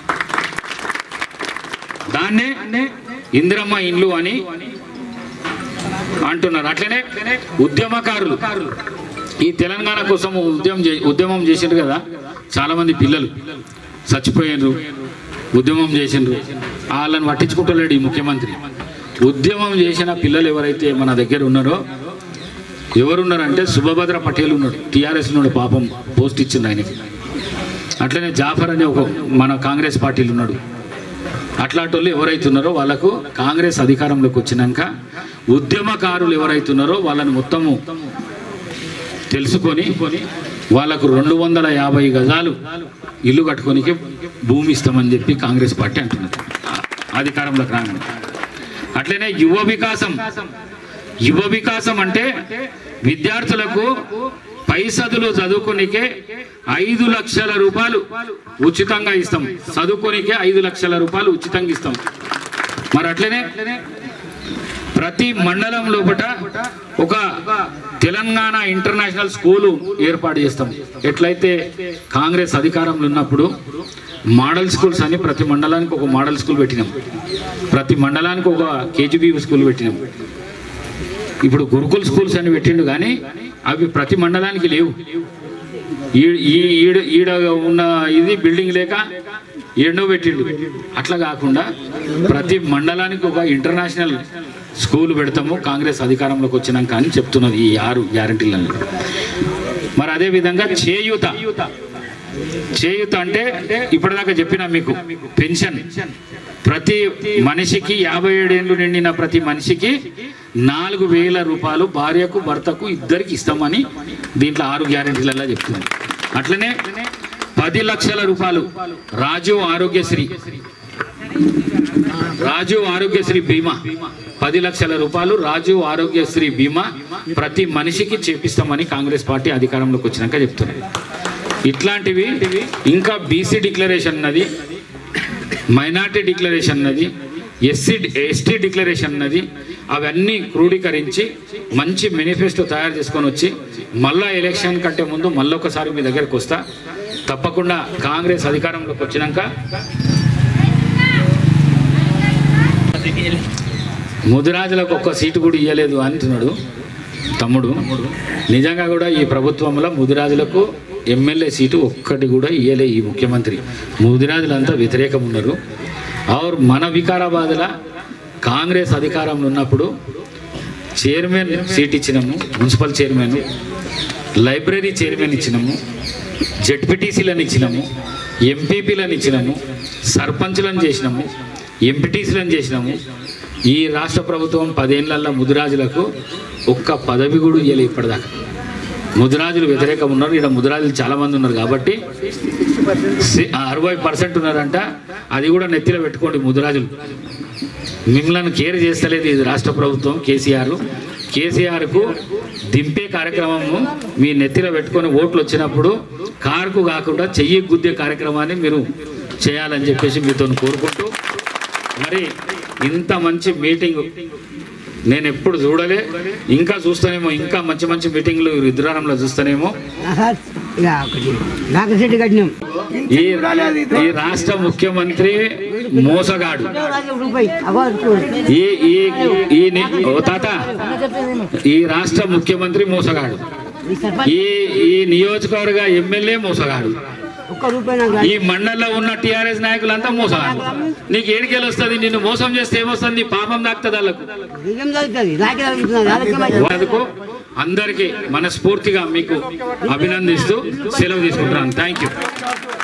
దాన్నే ఇందిరమ్మ ఇండ్లు అని అంటున్నారు అట్లనే ఉద్యమకారులు ఈ తెలంగాణ కోసం ఉద్యమం చే- ఉద్యమం చేసిండ్రు కదా చాలా మంది పిల్లలు చచ్చిపోయినరు ఉద్యమం చేసిండ్రు వాళ్ళని పట్టించుకుంటలేడు ఈ ముఖ్యమంత్రి ఉద్యమం చేసిన పిల్లలు ఎవరైతే మన దగ్గర ఉన్నారో ఎవరున్నారంటే శుభభద్ర పటేల్ ఉన్నాడు టీఆర్ఎస్ ఉన్నాడు పాపం పోస్ట్ ఇచ్చింది ఆయనకి అట్లనే జాఫర్ అనే ఒక మన కాంగ్రెస్ పార్టీలు ఉన్నాడు అట్లాంటి వాళ్ళు ఎవరైతే ఉన్నారో వాళ్ళకు కాంగ్రెస్ అధికారంలోకి వచ్చినాక ఉద్యమకారులు ఎవరైతే ఉన్నారో వాళ్ళని మొత్తము తెలుసుకొని వాళ్ళకు రెండు వందల యాభై గజాలు ఇల్లు కట్టుకోనికి భూమి ఇస్తామని చెప్పి కాంగ్రెస్ పార్టీ అంటున్నది అధికారంలోకి రాగానే అట్లనే యువ వికాసం యువ వికాసం అంటే విద్యార్థులకు పైసదులు చదువుకోనికే ఐదు లక్షల రూపాయలు ఉచితంగా ఇస్తాం చదువుకోనికే ఐదు లక్షల రూపాయలు ఉచితంగా ఇస్తాం మరి అట్లనే ప్రతి మండలం లోపట ఒక తెలంగాణ ఇంటర్నేషనల్ స్కూలు ఏర్పాటు చేస్తాం ఎట్లయితే కాంగ్రెస్ అధికారంలో ఉన్నప్పుడు మోడల్ స్కూల్స్ అని ప్రతి మండలానికి ఒక మోడల్ స్కూల్ పెట్టినాం ప్రతి మండలానికి ఒక కేజీబీ స్కూల్ పెట్టినాం ఇప్పుడు గురుకుల్ స్కూల్స్ అని పెట్టిండు కానీ అవి ప్రతి మండలానికి లేవు ఈ- ఈ ఈడ ఈడ ఉన్న ఇది బిల్డింగ్ లేక ఎన్నో పెట్టిండు అట్లా కాకుండా ప్రతి మండలానికి ఒక ఇంటర్నేషనల్ స్కూల్ పెడతాము కాంగ్రెస్ అధికారంలోకి వచ్చినాక అని చెప్తున్నది ఈ ఆరు గ్యారంటీలను మరి అదే విధంగా చేయూత చేయూత అంటే ఇప్పటిదాకా చెప్పిన మీకు పెన్షన్ ప్రతి మనిషికి యాభై ఏడేళ్ళు నిండిన ప్రతి మనిషికి నాలుగు వేల రూపాయలు భార్యకు భర్తకు ఇద్దరికి ఇస్తామని దీంట్లో ఆరు గ్యారెంటీలలో చెప్తుంది అట్లనే పది లక్షల రూపాయలు రాజు ఆరోగ్యశ్రీ రాజు ఆరోగ్యశ్రీ బీమా పది లక్షల రూపాయలు రాజు ఆరోగ్యశ్రీ బీమా ప్రతి మనిషికి చేపిస్తామని కాంగ్రెస్ పార్టీ అధికారంలోకి వచ్చినాక చెప్తున్నది ఇట్లాంటివి ఇంకా బీసీ డిక్లరేషన్ ఉన్నది మైనార్టీ డిక్లరేషన్ ఉన్నది ఎస్సీ ఎస్టీ డిక్లరేషన్ ఉన్నది అవన్నీ క్రోడీకరించి మంచి మేనిఫెస్టో తయారు చేసుకొని వచ్చి మళ్ళా ఎలక్షన్ కంటే ముందు మళ్ళీ ఒకసారి మీ దగ్గరకు వస్తా తప్పకుండా కాంగ్రెస్ అధికారంలోకి వచ్చినాక ముదిరాజులకు ఒక్క సీటు కూడా ఇవ్వలేదు అంటున్నాడు తమ్ముడు నిజంగా కూడా ఈ ప్రభుత్వంలో ముదిరాజులకు ఎమ్మెల్యే సీటు ఒక్కటి కూడా ఇయ్యలే ఈ ముఖ్యమంత్రి ముదిరాజులంతా వ్యతిరేకం ఉన్నారు ఆర్ మన వికారాబాద్లో కాంగ్రెస్ అధికారంలో ఉన్నప్పుడు చైర్మన్ సీట్ ఇచ్చినాము మున్సిపల్ చైర్మన్ లైబ్రరీ చైర్మన్ ఇచ్చినాము జెడ్పీటీసీలను ఇచ్చినాము ఎంపీపీలను ఇచ్చినాము సర్పంచ్లను చేసినాము ఎంపీటీసీలను చేసినాము ఈ రాష్ట్ర ప్రభుత్వం పదేళ్లలో ముదిరాజులకు ఒక్క పదవి కూడా ఇవ్వలే ఇప్పటిదాకా ముదిరాజులు వ్యతిరేకం ఉన్నారు ఇక్కడ ముదిరాజులు చాలా మంది ఉన్నారు కాబట్టి సి- అరవై పర్సెంట్ ఉన్నారంట అది కూడా నెత్తిలో పెట్టుకోండి ముదిరాజులు మిమ్మల్ని కేర్ చేస్తలేదు ఇది రాష్ట్ర ప్రభుత్వం కేసీఆర్ కేసీఆర్కు దింపే కార్యక్రమము మీ నెత్తిలో పెట్టుకొని ఓట్లు వచ్చినప్పుడు కారుకు కాకుండా చెయ్యి గుద్దే కార్యక్రమాన్ని మీరు చేయాలని చెప్పేసి మీతో కోరుకుంటూ మరి ఇంత మంచి మీటింగ్ నేను ఎప్పుడు చూడలే ఇంకా చూస్తానేమో ఇంకా మంచి మంచి మీటింగ్లు రుద్రారంలో చూస్తానేమో ఇక ఒకటి నాగశెట్టి కట్టినాం ఈ ఈ రాష్ట్ర ముఖ్యమంత్రి మోసగాడు రూపాయి అవ్వదు ఈ ఈ ఈ ని- ఓ తాత ఈ రాష్ట్ర ముఖ్యమంత్రి మోసగాడు ఈ ఈ నియోజకవర్గ ఎమ్మెల్యే మోసగాడు ఒక్క రూపాయి నాకు ఈ మండలంలో ఉన్న టిఆర్ఎస్ నాయకులంతా మోసగాడు నీకు ఏడికెళ్ళి వస్తుంది నిన్ను మోసం చేస్తే ఏమొస్తుంది నీ పాపం దాక్తుంది వాళ్ళకు బియ్యం తగ్గుతుంది నాకే తగ్గుతుంది నాకే అందుకు అందరికీ మనస్ఫూర్తిగా మీకు అభినందిస్తూ సెలవు తీసుకుంటున్నాను థ్యాంక్ యూ